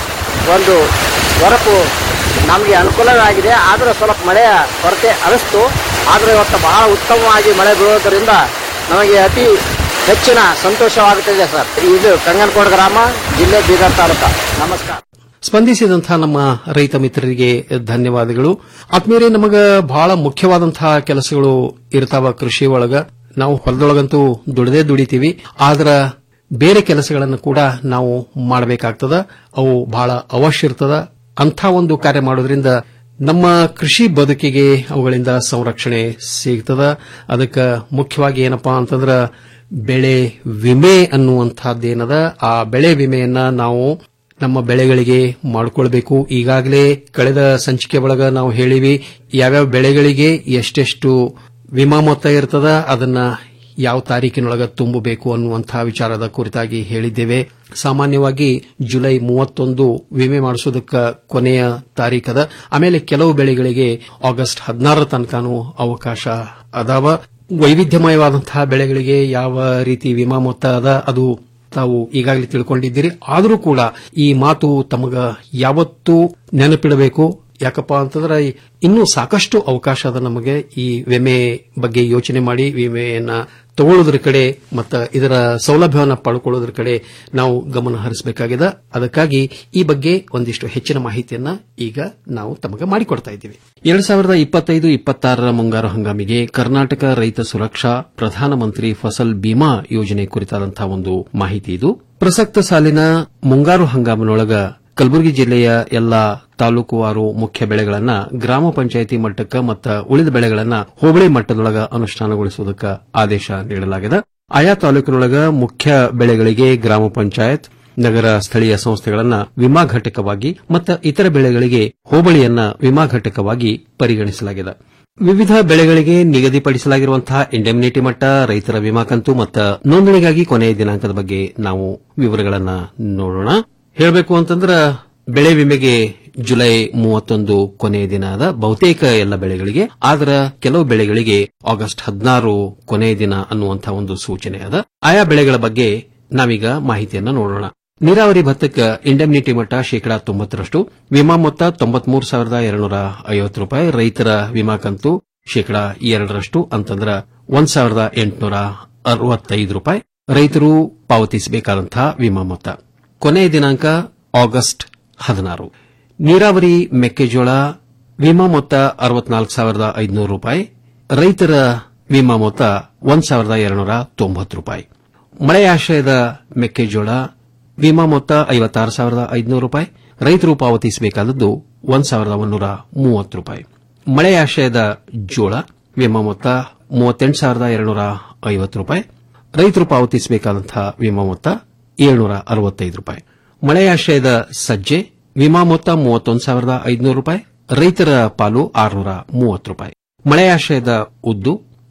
ಒಂದು ಹೊರಪು ನಮಗೆ ಅನುಕೂಲವಾಗಿದೆ ಆದರೂ ಸ್ವಲ್ಪ ಮಳೆಯ ಕೊರತೆ ಅನಿಸ್ತು ಆದರೂ ಇವತ್ತು ಬಹಳ ಉತ್ತಮವಾಗಿ ಮಳೆ ಬೀಳೋದರಿಂದ ನಮಗೆ ಅತಿ ಹೆಚ್ಚಿನ ಸಂತೋಷವಾಗುತ್ತಿದೆ ಸರ್ ಇದು ಕಂಗನಕೋಡ ಗ್ರಾಮ ಜಿಲ್ಲೆ ಬೀದರ್ ತಾಲೂಕು ನಮಸ್ಕಾರ ಸ್ಪಂದಿಸಿದಂತಹ ನಮ್ಮ ರೈತ ಮಿತ್ರರಿಗೆ ಧನ್ಯವಾದಗಳು ಆತ್ಮೀಯರೇ ನಮಗ ಬಹಳ ಮುಖ್ಯವಾದಂತಹ ಕೆಲಸಗಳು ಇರ್ತಾವ ಕೃಷಿ ಒಳಗ ನಾವು ಹೊಲದೊಳಗಂತೂ ದುಡದೇ ದುಡಿತೀವಿ ಆದ್ರ ಬೇರೆ ಕೆಲಸಗಳನ್ನು ಕೂಡ ನಾವು ಮಾಡಬೇಕಾಗ್ತದ ಅವು ಬಹಳ ಅವಶ್ಯ ಇರ್ತದ ಅಂಥ ಒಂದು ಕಾರ್ಯ ಮಾಡೋದ್ರಿಂದ ನಮ್ಮ ಕೃಷಿ ಬದುಕಿಗೆ ಅವುಗಳಿಂದ ಸಂರಕ್ಷಣೆ ಸಿಗ್ತದ ಅದಕ್ಕೆ ಮುಖ್ಯವಾಗಿ ಏನಪ್ಪಾ ಅಂತಂದ್ರ ಬೆಳೆ ವಿಮೆ ಅನ್ನುವಂಥದ್ದೇನದ ಆ ಬೆಳೆ ವಿಮೆಯನ್ನ ನಾವು ನಮ್ಮ ಬೆಳೆಗಳಿಗೆ ಮಾಡಿಕೊಳ್ಬೇಕು ಈಗಾಗಲೇ ಕಳೆದ ಸಂಚಿಕೆ ಒಳಗ ನಾವು ಹೇಳಿವಿ ಯಾವ್ಯಾವ ಬೆಳೆಗಳಿಗೆ ಎಷ್ಟೆಷ್ಟು ವಿಮಾ ಮೊತ್ತ ಇರ್ತದ ಅದನ್ನ ಯಾವ ತಾರೀಕಿನೊಳಗ ತುಂಬಬೇಕು ಅನ್ನುವಂತಹ ವಿಚಾರದ ಕುರಿತಾಗಿ ಹೇಳಿದ್ದೇವೆ ಸಾಮಾನ್ಯವಾಗಿ ಜುಲೈ ಮೂವತ್ತೊಂದು ವಿಮೆ ಮಾಡಿಸೋದಕ್ಕೆ ಕೊನೆಯ ತಾರೀಕದ ಆಮೇಲೆ ಕೆಲವು ಬೆಳೆಗಳಿಗೆ ಆಗಸ್ಟ್ ಹದಿನಾರರ ತನಕನೂ ಅವಕಾಶ ಅದಾವ ವೈವಿಧ್ಯಮಯವಾದಂತಹ ಬೆಳೆಗಳಿಗೆ ಯಾವ ರೀತಿ ವಿಮಾ ಮೊತ್ತ ಅದ ಅದು ತಾವು ಈಗಾಗಲೇ ತಿಳ್ಕೊಂಡಿದ್ದೀರಿ ಆದರೂ ಕೂಡ ಈ ಮಾತು ತಮಗ ಯಾವತ್ತೂ ನೆನಪಿಡಬೇಕು ಯಾಕಪ್ಪ ಅಂತಂದ್ರೆ ಇನ್ನೂ ಸಾಕಷ್ಟು ಅವಕಾಶ ಅದ ನಮಗೆ ಈ ವಿಮೆ ಬಗ್ಗೆ ಯೋಚನೆ ಮಾಡಿ ವಿಮೆಯನ್ನ ತಗೊಳ್ಳೋದ್ರ ಕಡೆ ಮತ್ತು ಇದರ ಸೌಲಭ್ಯವನ್ನು ಪಡ್ಕೊಳ್ಳೋದ್ರ ಕಡೆ ನಾವು ಗಮನ ಹರಿಸಬೇಕಾಗಿದೆ ಅದಕ್ಕಾಗಿ ಈ ಬಗ್ಗೆ ಒಂದಿಷ್ಟು ಹೆಚ್ಚಿನ ಮಾಹಿತಿಯನ್ನ ಈಗ ನಾವು ತಮಗೆ ಮಾಡಿಕೊಡ್ತಾ ಇದ್ದೀವಿ ಎರಡ್ ಸಾವಿರದ ಇಪ್ಪತ್ತೈದು ಇಪ್ಪತ್ತಾರರ ಮುಂಗಾರು ಹಂಗಾಮಿಗೆ ಕರ್ನಾಟಕ ರೈತ ಸುರಕ್ಷಾ ಪ್ರಧಾನಮಂತ್ರಿ ಫಸಲ್ ಬಿಮಾ ಯೋಜನೆ ಕುರಿತಾದಂತಹ ಒಂದು ಮಾಹಿತಿ ಇದು ಪ್ರಸಕ್ತ ಸಾಲಿನ ಮುಂಗಾರು ಹಂಗಾಮಿನೊಳಗ ಕಲಬುರಗಿ ಜಿಲ್ಲೆಯ ಎಲ್ಲಾ ತಾಲೂಕುವಾರು ಮುಖ್ಯ ಬೆಳೆಗಳನ್ನ ಗ್ರಾಮ ಪಂಚಾಯಿತಿ ಮಟ್ಟಕ್ಕ ಮತ್ತು ಉಳಿದ ಬೆಳೆಗಳನ್ನ ಹೋಬಳಿ ಮಟ್ಟದೊಳಗ ಅನುಷ್ಠಾನಗೊಳಿಸುವುದಕ್ಕೆ ಆದೇಶ ನೀಡಲಾಗಿದೆ ಆಯಾ ತಾಲೂಕಿನೊಳಗ ಮುಖ್ಯ ಬೆಳೆಗಳಿಗೆ ಗ್ರಾಮ ಪಂಚಾಯತ್ ನಗರ ಸ್ಥಳೀಯ ಸಂಸ್ಥೆಗಳನ್ನ ವಿಮಾ ಘಟಕವಾಗಿ ಮತ್ತು ಇತರ ಬೆಳೆಗಳಿಗೆ ಹೋಬಳಿಯನ್ನ ವಿಮಾ ಘಟಕವಾಗಿ ಪರಿಗಣಿಸಲಾಗಿದೆ ವಿವಿಧ ಬೆಳೆಗಳಿಗೆ ನಿಗದಿಪಡಿಸಲಾಗಿರುವಂತಹ ಇಂಡೆಮ್ನಿಟಿ ಮಟ್ಟ ರೈತರ ವಿಮಾ ಕಂತು ಮತ್ತು ನೋಂದಣಿಗಾಗಿ ಕೊನೆಯ ದಿನಾಂಕದ ಬಗ್ಗೆ ನಾವು ವಿವರಗಳನ್ನ ನೋಡೋಣ ಹೇಳಬೇಕು ಅಂತಂದ್ರ ಬೆಳೆ ವಿಮೆಗೆ ಜುಲೈ ಮೂವತ್ತೊಂದು ಕೊನೆಯ ದಿನ ಅದ ಬಹುತೇಕ ಎಲ್ಲ ಬೆಳೆಗಳಿಗೆ ಆದ್ರ ಕೆಲವು ಬೆಳೆಗಳಿಗೆ ಆಗಸ್ಟ್ ಹದಿನಾರು ಕೊನೆಯ ದಿನ ಅನ್ನುವಂತಹ ಒಂದು ಸೂಚನೆ ಅದ ಆಯಾ ಬೆಳೆಗಳ ಬಗ್ಗೆ ನಾವೀಗ ಮಾಹಿತಿಯನ್ನ ನೋಡೋಣ ನೀರಾವರಿ ಭತ್ತಕ್ಕೆ ಇಂಡೆಮ್ನಿಟಿ ಮಟ್ಟ ಶೇಕಡಾ ತೊಂಬತ್ತರಷ್ಟು ವಿಮಾ ಮೊತ್ತ ತೊಂಬತ್ಮೂರು ಸಾವಿರದ ಎರಡುನೂರ ಐವತ್ತು ರೂಪಾಯಿ ರೈತರ ವಿಮಾ ಕಂತು ಶೇಕಡಾ ಎರಡರಷ್ಟು ಅಂತಂದ್ರ ಒಂದ್ ಸಾವಿರದ ಎಂಟುನೂರ ಅರವತ್ತೈದು ರೂಪಾಯಿ ರೈತರು ಪಾವತಿಸಬೇಕಾದಂತಹ ವಿಮಾ ಮೊತ್ತ ಕೊನೆಯ ದಿನಾಂಕ ಆಗಸ್ಟ್ ಹದಿನಾರು ನೀರಾವರಿ ಮೆಕ್ಕೆಜೋಳ ವಿಮಾ ಮೊತ್ತ ಅರವತ್ನಾಲ್ಕು ಸಾವಿರದ ಐದುನೂರು ರೂಪಾಯಿ ರೈತರ ವಿಮಾ ಮೊತ್ತ ಒಂದ್ ಸಾವಿರದ ಎರಡುನೂರ ತೊಂಬತ್ತು ರೂಪಾಯಿ ಮಳೆಯಾಶ್ರಯದ ಮೆಕ್ಕೆಜೋಳ ವಿಮಾ ಮೊತ್ತ ಐವತ್ತಾರು ಸಾವಿರದ ಐದುನೂರು ರೂಪಾಯಿ ರೈತರು ಪಾವತಿಸಬೇಕಾದದ್ದು ಒಂದ್ ಸಾವಿರದ ಒಂದೂರ ಮೂವತ್ತು ರೂಪಾಯಿ ಮಳೆಯಾಶ್ರಯದ ಜೋಳ ವಿಮಾ ಮೊತ್ತ ಮೂವತ್ತೆಂಟು ಸಾವಿರದ ಎರಡುನೂರ ಐವತ್ತು ರೂಪಾಯಿ ರೈತರು ಪಾವತಿಸಬೇಕಾದಂತಹ ವಿಮಾ ಮೊತ್ತ ಏಳ್ನೂರ ಅರವತ್ತೈದು ರೂಪಾಯಿ ಮಳೆಯಾಶ್ರಯದ ಸಜ್ಜೆ ವಿಮಾ ಮೊತ್ತ ಮೂವತ್ತೊಂದು ಸಾವಿರದ ಐದುನೂರು ರೂಪಾಯಿ ರೈತರ ಪಾಲು ಆರುನೂರ ಮೂವತ್ತು ರೂಪಾಯಿ ಮಳೆಯಾಶ್ರಯದ ಉದ್ದು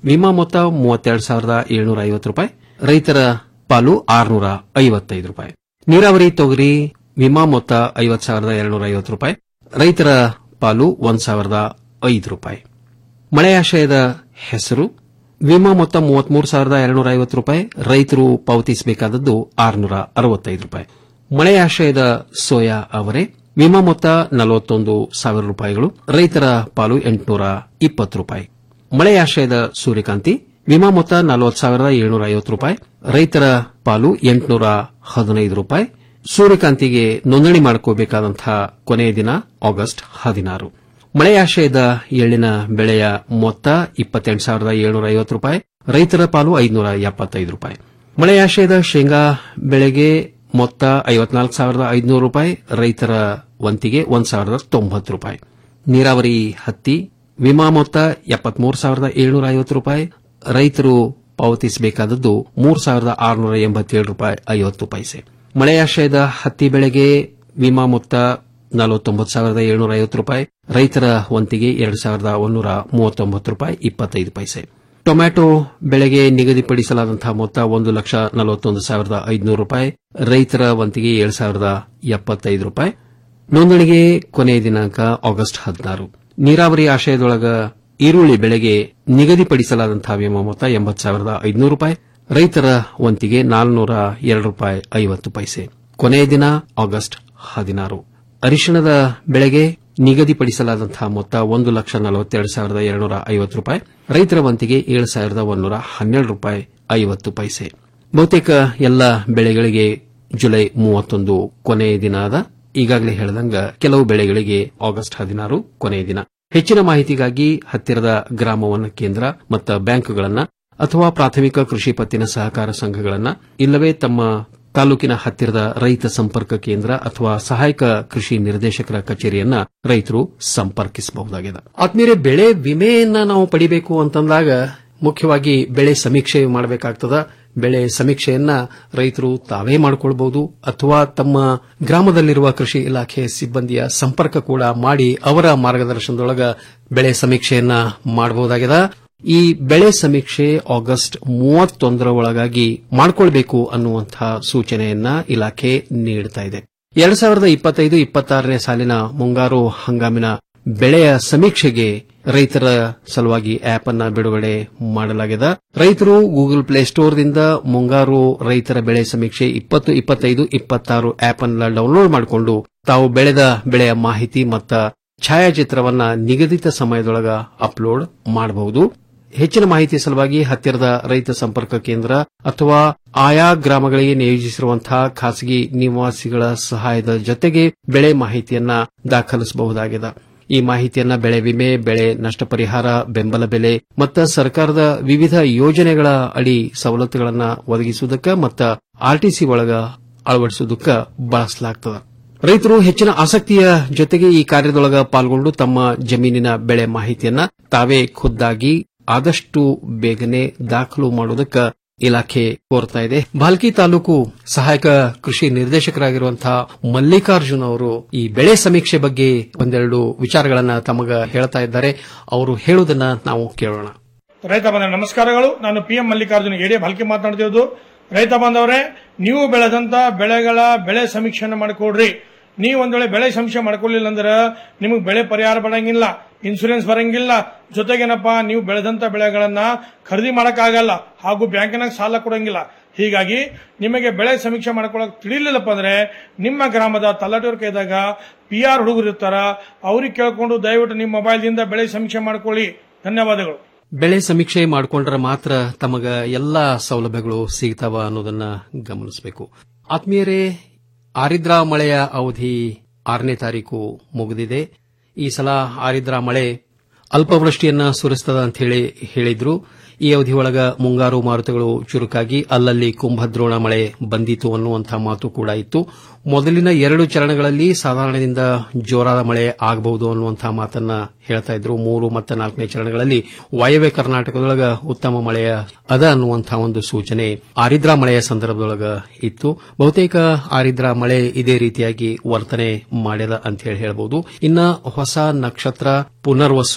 ವಿಮಾ ಮೊತ್ತ ಮೂವತ್ತೆರಡು ಸಾವಿರದ ಏಳ್ನೂರ ಐವತ್ತು ರೂಪಾಯಿ ರೈತರ ಪಾಲು ಆರುನೂರ ಐವತ್ತೈದು ರೂಪಾಯಿ ನೀರಾವರಿ ತೊಗರಿ ವಿಮಾ ಮೊತ್ತ ಐವತ್ತು ಸಾವಿರದ ಎರಡ್ನೂರ ಐವತ್ತು ರೂಪಾಯಿ ರೈತರ ಪಾಲು ಒಂದು ಸಾವಿರದ ಐದು ರೂಪಾಯಿ ಮಳೆಯಾಶಯದ ಹೆಸರು ವಿಮಾ ಮೊತ್ತ ಮೂವತ್ಮೂರು ಸಾವಿರದ ಎರಡ್ನೂರ ಐವತ್ತು ರೂಪಾಯಿ ರೈತರು ಪಾವತಿಸಬೇಕಾದದ್ದು ಆರುನೂರ ಅರವತ್ತೈದು ರೂಪಾಯಿ ಮಳೆಯಾಶಯದ ಸೋಯಾ ಅವರೆ ವಿಮಾ ಮೊತ್ತ ನಲವತ್ತೊಂದು ಸಾವಿರ ರೂಪಾಯಿಗಳು ರೈತರ ಪಾಲು ಎಂಟುನೂರ ಇಪ್ಪತ್ತು ರೂಪಾಯಿ ಮಳೆಯಾಶಯದ ಸೂರ್ಯಕಾಂತಿ ವಿಮಾ ಮೊತ್ತ ನಲವತ್ತು ಸಾವಿರದ ಏಳ್ನೂರ ಐವತ್ತು ರೂಪಾಯಿ ರೈತರ ಪಾಲು ಎಂಟುನೂರ ಹದಿನೈದು ರೂಪಾಯಿ ಸೂರ್ಯಕಾಂತಿಗೆ ನೋಂದಣಿ ಮಾಡಿಕೋಬೇಕಾದಂತಹ ಕೊನೆಯ ದಿನ ಆಗಸ್ಟ್ ಹದಿನಾರು ಮಳೆಯಾಶಯದ ಎಳ್ಳಿನ ಬೆಳೆಯ ಮೊತ್ತ ಇಪ್ಪತ್ತೆಂಟು ಸಾವಿರದ ಏಳ್ನೂರ ಐವತ್ತು ರೂಪಾಯಿ ರೈತರ ಪಾಲು ಐದುನೂರ ಎಪ್ಪತ್ತೈದು ರೂಪಾಯಿ ಮಳೆಯಾಶಯದ ಶೇಂಗಾ ಬೆಳೆಗೆ ಮೊತ್ತ ಐವತ್ನಾಲ್ಕು ಸಾವಿರದ ಐದುನೂರು ರೂಪಾಯಿ ರೈತರ ವಂತಿಗೆ ಒಂದು ಸಾವಿರದ ತೊಂಬತ್ತು ರೂಪಾಯಿ ನೀರಾವರಿ ಹತ್ತಿ ವಿಮಾ ಮೊತ್ತ ಎಪ್ಪತ್ಮೂರು ಸಾವಿರದ ಏಳ್ನೂರ ಐವತ್ತು ರೂಪಾಯಿ ರೈತರು ಪಾವತಿಸಬೇಕಾದದ್ದು ಮೂರು ಸಾವಿರದ ಆರುನೂರ ಎಂಬತ್ತೇಳು ರೂಪಾಯಿ ಐವತ್ತು ಪೈಸೆ ಮಳೆಯಾಶ್ರಯದ ಹತ್ತಿ ಬೆಳೆಗೆ ವಿಮಾ ಮೊತ್ತ ನಲವತ್ತೊಂಬತ್ತು ಸಾವಿರದ ಏಳ್ನೂರ ಐವತ್ತು ರೂಪಾಯಿ ರೈತರ ವಂತಿಗೆ ಎರಡು ಸಾವಿರದ ಒಂದೂರ ಮೂವತ್ತೊಂಬತ್ತು ರೂಪಾಯಿ ಇಪ್ಪತ್ತೈದು ಪೈಸೆ ಟೊಮ್ಯಾಟೊ ಬೆಳೆಗೆ ನಿಗದಿಪಡಿಸಲಾದಂತಹ ಮೊತ್ತ ಒಂದು ಲಕ್ಷ ನಲವತ್ತೊಂದು ಸಾವಿರದ ಐದುನೂರು ರೂಪಾಯಿ ರೈತರ ವಂತಿಗೆ ಏಳು ಸಾವಿರದ ಎಪ್ಪತ್ತೈದು ರೂಪಾಯಿ ನೋಂದಣಿಗೆ ಕೊನೆಯ ದಿನಾಂಕ ಆಗಸ್ಟ್ ಹದಿನಾರು ನೀರಾವರಿ ಆಶಯದೊಳಗ ಈರುಳ್ಳಿ ಬೆಳೆಗೆ ನಿಗದಿಪಡಿಸಲಾದಂತಹ ವಿಮಾ ಮೊತ್ತ ಎಂಬತ್ತು ಸಾವಿರದ ಐದುನೂರು ರೂಪಾಯಿ ರೈತರ ವಂತಿಗೆ ನಾಲ್ನೂರ ಎರಡು ರೂಪಾಯಿ ಐವತ್ತು ಪೈಸೆ ಕೊನೆಯ ದಿನ ಆಗಸ್ಟ್ ಹದಿನಾರು ಅರಿಶಿಣದ ಬೆಳೆಗೆ ನಿಗದಿಪಡಿಸಲಾದಂತಹ ಮೊತ್ತ ಒಂದು ಲಕ್ಷ ನಲವತ್ತೆರಡು ಸಾವಿರದ ಎರಡುನೂರ ಐವತ್ತು ರೂಪಾಯಿ ರೈತರ ವಂತಿಗೆ ಏಳು ಸಾವಿರದ ಒಂದೂರ ಹನ್ನೆರಡು ರೂಪಾಯಿ ಐವತ್ತು ಪೈಸೆ ಬಹುತೇಕ ಎಲ್ಲ ಬೆಳೆಗಳಿಗೆ ಜುಲೈ ಮೂವತ್ತೊಂದು ಕೊನೆಯ ದಿನ ಅದ ಈಗಾಗಲೇ ಹೇಳಿದಂಗ ಕೆಲವು ಬೆಳೆಗಳಿಗೆ ಆಗಸ್ಟ್ ಹದಿನಾರು ಕೊನೆಯ ದಿನ ಹೆಚ್ಚಿನ ಮಾಹಿತಿಗಾಗಿ ಹತ್ತಿರದ ಗ್ರಾಮವನ್ನ ಕೇಂದ್ರ ಮತ್ತು ಬ್ಯಾಂಕ್ಗಳನ್ನ ಅಥವಾ ಪ್ರಾಥಮಿಕ ಕೃಷಿ ಪತ್ತಿನ ಸಹಕಾರ ಸಂಘಗಳನ್ನ ಇಲ್ಲವೇ ತಮ್ಮ ತಾಲೂಕಿನ ಹತ್ತಿರದ ರೈತ ಸಂಪರ್ಕ ಕೇಂದ್ರ ಅಥವಾ ಸಹಾಯಕ ಕೃಷಿ ನಿರ್ದೇಶಕರ ಕಚೇರಿಯನ್ನ ರೈತರು ಸಂಪರ್ಕಿಸಬಹುದಾಗಿದೆ ಆದ್ಮೇಲೆ ಬೆಳೆ ವಿಮೆಯನ್ನ ನಾವು ಪಡಿಬೇಕು ಅಂತಂದಾಗ ಮುಖ್ಯವಾಗಿ ಬೆಳೆ ಸಮೀಕ್ಷೆ ಮಾಡಬೇಕಾಗ್ತದ ಬೆಳೆ ಸಮೀಕ್ಷೆಯನ್ನ ರೈತರು ತಾವೇ ಮಾಡಿಕೊಳ್ಬಹುದು ಅಥವಾ ತಮ್ಮ ಗ್ರಾಮದಲ್ಲಿರುವ ಕೃಷಿ ಇಲಾಖೆ ಸಿಬ್ಬಂದಿಯ ಸಂಪರ್ಕ ಕೂಡ ಮಾಡಿ ಅವರ ಮಾರ್ಗದರ್ಶನದೊಳಗ ಬೆಳೆ ಸಮೀಕ್ಷೆಯನ್ನ ಮಾಡಬಹುದಾಗಿದೆ ಈ ಬೆಳೆ ಸಮೀಕ್ಷೆ ಆಗಸ್ಟ್ ಮೂವತ್ತೊಂದರ ಒಳಗಾಗಿ ಮಾಡಿಕೊಳ್ಬೇಕು ಅನ್ನುವಂತಹ ಸೂಚನೆಯನ್ನ ಇಲಾಖೆ ನೀಡುತ್ತಾ ಇದೆ ಎರಡ್ ಸಾವಿರದ ಇಪ್ಪತ್ತೈದು ಇಪ್ಪತ್ತಾರನೇ ಸಾಲಿನ ಮುಂಗಾರು ಹಂಗಾಮಿನ ಬೆಳೆಯ ಸಮೀಕ್ಷೆಗೆ ರೈತರ ಸಲುವಾಗಿ ಆಪ್ ಅನ್ನ ಬಿಡುಗಡೆ ಮಾಡಲಾಗಿದೆ ರೈತರು ಗೂಗಲ್ ಪ್ಲೇ ಸ್ಟೋರ್ದಿಂದ ಮುಂಗಾರು ರೈತರ ಬೆಳೆ ಸಮೀಕ್ಷೆ ಇಪ್ಪತ್ತು ಇಪ್ಪತ್ತೈದು ಇಪ್ಪತ್ತಾರು ಆಪ್ ಅನ್ನ ಡೌನ್ಲೋಡ್ ಮಾಡಿಕೊಂಡು ತಾವು ಬೆಳೆದ ಬೆಳೆಯ ಮಾಹಿತಿ ಮತ್ತು ಛಾಯಾಚಿತ್ರವನ್ನ ನಿಗದಿತ ಸಮಯದೊಳಗ ಅಪ್ಲೋಡ್ ಮಾಡಬಹುದು ಹೆಚ್ಚಿನ ಮಾಹಿತಿ ಸಲುವಾಗಿ ಹತ್ತಿರದ ರೈತ ಸಂಪರ್ಕ ಕೇಂದ್ರ ಅಥವಾ ಆಯಾ ಗ್ರಾಮಗಳಿಗೆ ನಿಯೋಜಿಸಿರುವಂತಹ ಖಾಸಗಿ ನಿವಾಸಿಗಳ ಸಹಾಯದ ಜೊತೆಗೆ ಬೆಳೆ ಮಾಹಿತಿಯನ್ನ ದಾಖಲಿಸಬಹುದಾಗಿದೆ ಈ ಮಾಹಿತಿಯನ್ನ ಬೆಳೆ ವಿಮೆ ಬೆಳೆ ನಷ್ಟ ಪರಿಹಾರ ಬೆಂಬಲ ಬೆಲೆ ಮತ್ತು ಸರ್ಕಾರದ ವಿವಿಧ ಯೋಜನೆಗಳ ಅಡಿ ಸವಲತ್ತುಗಳನ್ನು ಒದಗಿಸುವುದಕ್ಕೆ ಮತ್ತು ಆರ್ಟಿಸಿ ಒಳಗ ಅಳವಡಿಸುವುದಕ್ಕೆ ಬಳಸಲಾಗುತ್ತದೆ ರೈತರು ಹೆಚ್ಚಿನ ಆಸಕ್ತಿಯ ಜೊತೆಗೆ ಈ ಕಾರ್ಯದೊಳಗ ಪಾಲ್ಗೊಂಡು ತಮ್ಮ ಜಮೀನಿನ ಬೆಳೆ ಮಾಹಿತಿಯನ್ನ ತಾವೇ ಖುದ್ದಾಗಿ ಆದಷ್ಟು ಬೇಗನೆ ದಾಖಲು ಮಾಡುವುದಕ್ಕೆ ಇಲಾಖೆ ಕೋರ್ತಾ ಇದೆ ಬಾಲ್ಕಿ ತಾಲೂಕು ಸಹಾಯಕ ಕೃಷಿ ನಿರ್ದೇಶಕರಾಗಿರುವಂತಹ ಮಲ್ಲಿಕಾರ್ಜುನ್ ಅವರು ಈ ಬೆಳೆ ಸಮೀಕ್ಷೆ ಬಗ್ಗೆ ಒಂದೆರಡು ವಿಚಾರಗಳನ್ನ ತಮಗ ಹೇಳ್ತಾ ಇದ್ದಾರೆ ಅವರು ಹೇಳುವುದನ್ನ ನಾವು ಕೇಳೋಣ ರೈತ ಬಾಂಧವ ನಮಸ್ಕಾರಗಳು ನಾನು ಪಿ ಎಂ ಮಲ್ಲಿಕಾರ್ಜುನ ಏಡಿಯ ಬಾಲ್ಕಿ ಮಾತನಾಡ್ತಿರೋದು ರೈತ ಬಾಂಧವರೇ ನೀವು ಬೆಳೆದಂತ ಬೆಳೆಗಳ ಬೆಳೆ ಸಮೀಕ್ಷೆಯನ್ನು ಮಾಡಿಕೊಡ್ರಿ ನೀವು ಒಂದ್ ವೇಳೆ ಬೆಳೆ ಸಮೀಕ್ಷೆ ಮಾಡ್ಕೊಳ್ಳಿಲ್ಲ ಅಂದ್ರೆ ನಿಮಗೆ ಬೆಳೆ ಪರಿಹಾರ ಬರಂಗಿಲ್ಲ ಇನ್ಸೂರೆನ್ಸ್ ಬರಂಗಿಲ್ಲ ಜೊತೆಗೇನಪ್ಪ ನೀವು ಬೆಳೆದಂತ ಬೆಳೆಗಳನ್ನ ಖರೀದಿ ಮಾಡಕ್ಕಾಗಲ್ಲ ಹಾಗೂ ಬ್ಯಾಂಕಿನಾಗ ಸಾಲ ಕೊಡಂಗಿಲ್ಲ ಹೀಗಾಗಿ ನಿಮಗೆ ಬೆಳೆ ಸಮೀಕ್ಷೆ ಮಾಡ್ಕೊಳಕ್ ತಿಳಿಲಿಲ್ಲಪ್ಪ ಅಂದ್ರೆ ನಿಮ್ಮ ಗ್ರಾಮದ ತಲಾಟೆಯವ್ರ ಕೈದಾಗ ಪಿ ಆರ್ ಹುಡುಗರು ಇರ್ತಾರ ಅವ್ರಿಗೆ ಕೇಳ್ಕೊಂಡು ದಯವಿಟ್ಟು ನಿಮ್ಮ ಮೊಬೈಲ್ದಿಂದ ಬೆಳೆ ಸಮೀಕ್ಷೆ ಮಾಡ್ಕೊಳ್ಳಿ ಧನ್ಯವಾದಗಳು ಬೆಳೆ ಸಮೀಕ್ಷೆ ಮಾಡಿಕೊಂಡ್ರೆ ಮಾತ್ರ ತಮಗ ಎಲ್ಲಾ ಸೌಲಭ್ಯಗಳು ಸಿಗ್ತಾವ ಅನ್ನೋದನ್ನ ಗಮನಿಸಬೇಕು ಆತ್ಮೀಯರೇ ಆರಿದ್ರಾ ಮಳೆಯ ಅವಧಿ ಆರನೇ ತಾರೀಕು ಮುಗಿದಿದೆ ಈ ಸಲ ಆರಿದ್ರಾ ಮಳೆ ಅಲ್ಪವೃಷ್ಟಿಯನ್ನ ಸುರಿಸ್ತದ ಅಂತ ಹೇಳಿ ಹೇಳಿದ್ರು ಈ ಅವಧಿಯೊಳಗ ಮುಂಗಾರು ಮಾರುತಗಳು ಚುರುಕಾಗಿ ಅಲ್ಲಲ್ಲಿ ಕುಂಭದ್ರೋಣ ಮಳೆ ಬಂದಿತು ಅನ್ನುವಂತಹ ಮಾತು ಕೂಡ ಇತ್ತು ಮೊದಲಿನ ಎರಡು ಚರಣಗಳಲ್ಲಿ ಸಾಧಾರಣದಿಂದ ಜೋರಾದ ಮಳೆ ಆಗಬಹುದು ಅನ್ನುವಂತಹ ಮಾತನ್ನ ಹೇಳ್ತಾ ಇದ್ರು ಮೂರು ಮತ್ತು ನಾಲ್ಕನೇ ಚರಣಗಳಲ್ಲಿ ವಾಯವ್ಯ ಕರ್ನಾಟಕದೊಳಗ ಉತ್ತಮ ಮಳೆಯ ಅದ ಅನ್ನುವಂತಹ ಒಂದು ಸೂಚನೆ ಆರಿದ್ರಾ ಮಳೆಯ ಸಂದರ್ಭದೊಳಗ ಇತ್ತು ಬಹುತೇಕ ಆರಿದ್ರಾ ಮಳೆ ಇದೇ ರೀತಿಯಾಗಿ ವರ್ತನೆ ಮಾಡ್ಯದ ಅಂತ ಹೇಳಿ ಹೇಳಬಹುದು ಇನ್ನ ಹೊಸ ನಕ್ಷತ್ರ ಪುನರ್ವಸು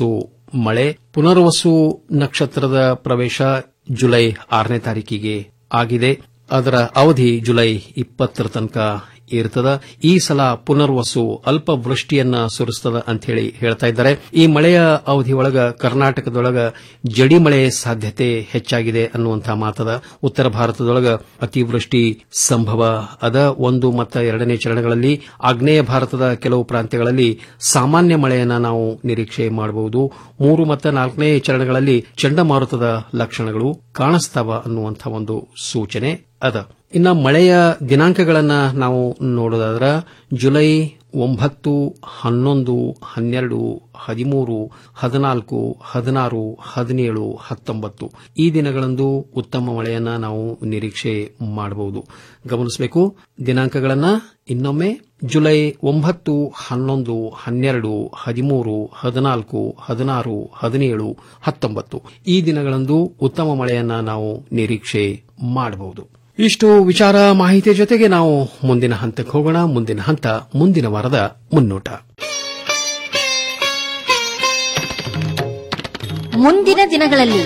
ಮಳೆ ಪುನರ್ವಸು ನಕ್ಷತ್ರದ ಪ್ರವೇಶ ಜುಲೈ ಆರನೇ ತಾರೀಕಿಗೆ ಆಗಿದೆ ಅದರ ಅವಧಿ ಜುಲೈ ಇಪ್ಪತ್ತರ ತನಕ ಇರ್ತದ ಈ ಸಲ ಪುನರ್ವಸು ಅಲ್ಪ ವೃಷ್ಟಿಯನ್ನ ಸುರಿಸ್ತದ ಅಂತ ಹೇಳಿ ಹೇಳ್ತಾ ಇದ್ದಾರೆ ಈ ಮಳೆಯ ಅವಧಿ ಒಳಗ ಕರ್ನಾಟಕದೊಳಗ ಜಡಿ ಮಳೆ ಸಾಧ್ಯತೆ ಹೆಚ್ಚಾಗಿದೆ ಅನ್ನುವಂತಹ ಮಾತದ ಉತ್ತರ ಭಾರತದೊಳಗ ಅತಿವೃಷ್ಟಿ ಸಂಭವ ಅದ ಒಂದು ಮತ್ತು ಎರಡನೇ ಚರಣಗಳಲ್ಲಿ ಆಗ್ನೇಯ ಭಾರತದ ಕೆಲವು ಪ್ರಾಂತ್ಯಗಳಲ್ಲಿ ಸಾಮಾನ್ಯ ಮಳೆಯನ್ನ ನಾವು ನಿರೀಕ್ಷೆ ಮಾಡಬಹುದು ಮೂರು ಮತ್ತು ನಾಲ್ಕನೇ ಚರಣಗಳಲ್ಲಿ ಚಂಡಮಾರುತದ ಲಕ್ಷಣಗಳು ಕಾಣಿಸ್ತಾವ ಅನ್ನುವಂಥ ಒಂದು ಸೂಚನೆ ಅದ ಇನ್ನ ಮಳೆಯ ದಿನಾಂಕಗಳನ್ನ ನಾವು ನೋಡೋದಾದ್ರ ಜುಲೈ ಒಂಬತ್ತು ಹನ್ನೊಂದು ಹನ್ನೆರಡು ಹದಿಮೂರು ಹದಿನಾಲ್ಕು ಹದಿನಾರು ಹದಿನೇಳು ಹತ್ತೊಂಬತ್ತು ಈ ದಿನಗಳಂದು ಉತ್ತಮ ಮಳೆಯನ್ನ ನಾವು ನಿರೀಕ್ಷೆ ಮಾಡಬಹುದು ಗಮನಿಸಬೇಕು ದಿನಾಂಕಗಳನ್ನ ಇನ್ನೊಮ್ಮೆ ಜುಲೈ ಒಂಬತ್ತು ಹನ್ನೊಂದು ಹನ್ನೆರಡು ಹದಿಮೂರು ಹದಿನಾಲ್ಕು ಹದಿನಾರು ಹದಿನೇಳು ಹತ್ತೊಂಬತ್ತು ಈ ದಿನಗಳಂದು ಉತ್ತಮ ಮಳೆಯನ್ನ ನಾವು ನಿರೀಕ್ಷೆ ಮಾಡಬಹುದು ಇಷ್ಟು ವಿಚಾರ ಮಾಹಿತಿ ಜೊತೆಗೆ ನಾವು ಮುಂದಿನ ಹಂತಕ್ಕೆ ಹೋಗೋಣ ಮುಂದಿನ ಹಂತ ಮುಂದಿನ ವಾರದ ಮುನ್ನೋಟ ಮುಂದಿನ ದಿನಗಳಲ್ಲಿ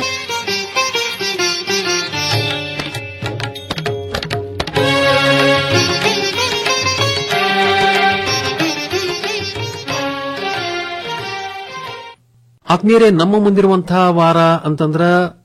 ಆತ್ಮೀಯರೇ ನಮ್ಮ ಮುಂದಿರುವಂತಹ ವಾರ ಅಂತಂದ್ರ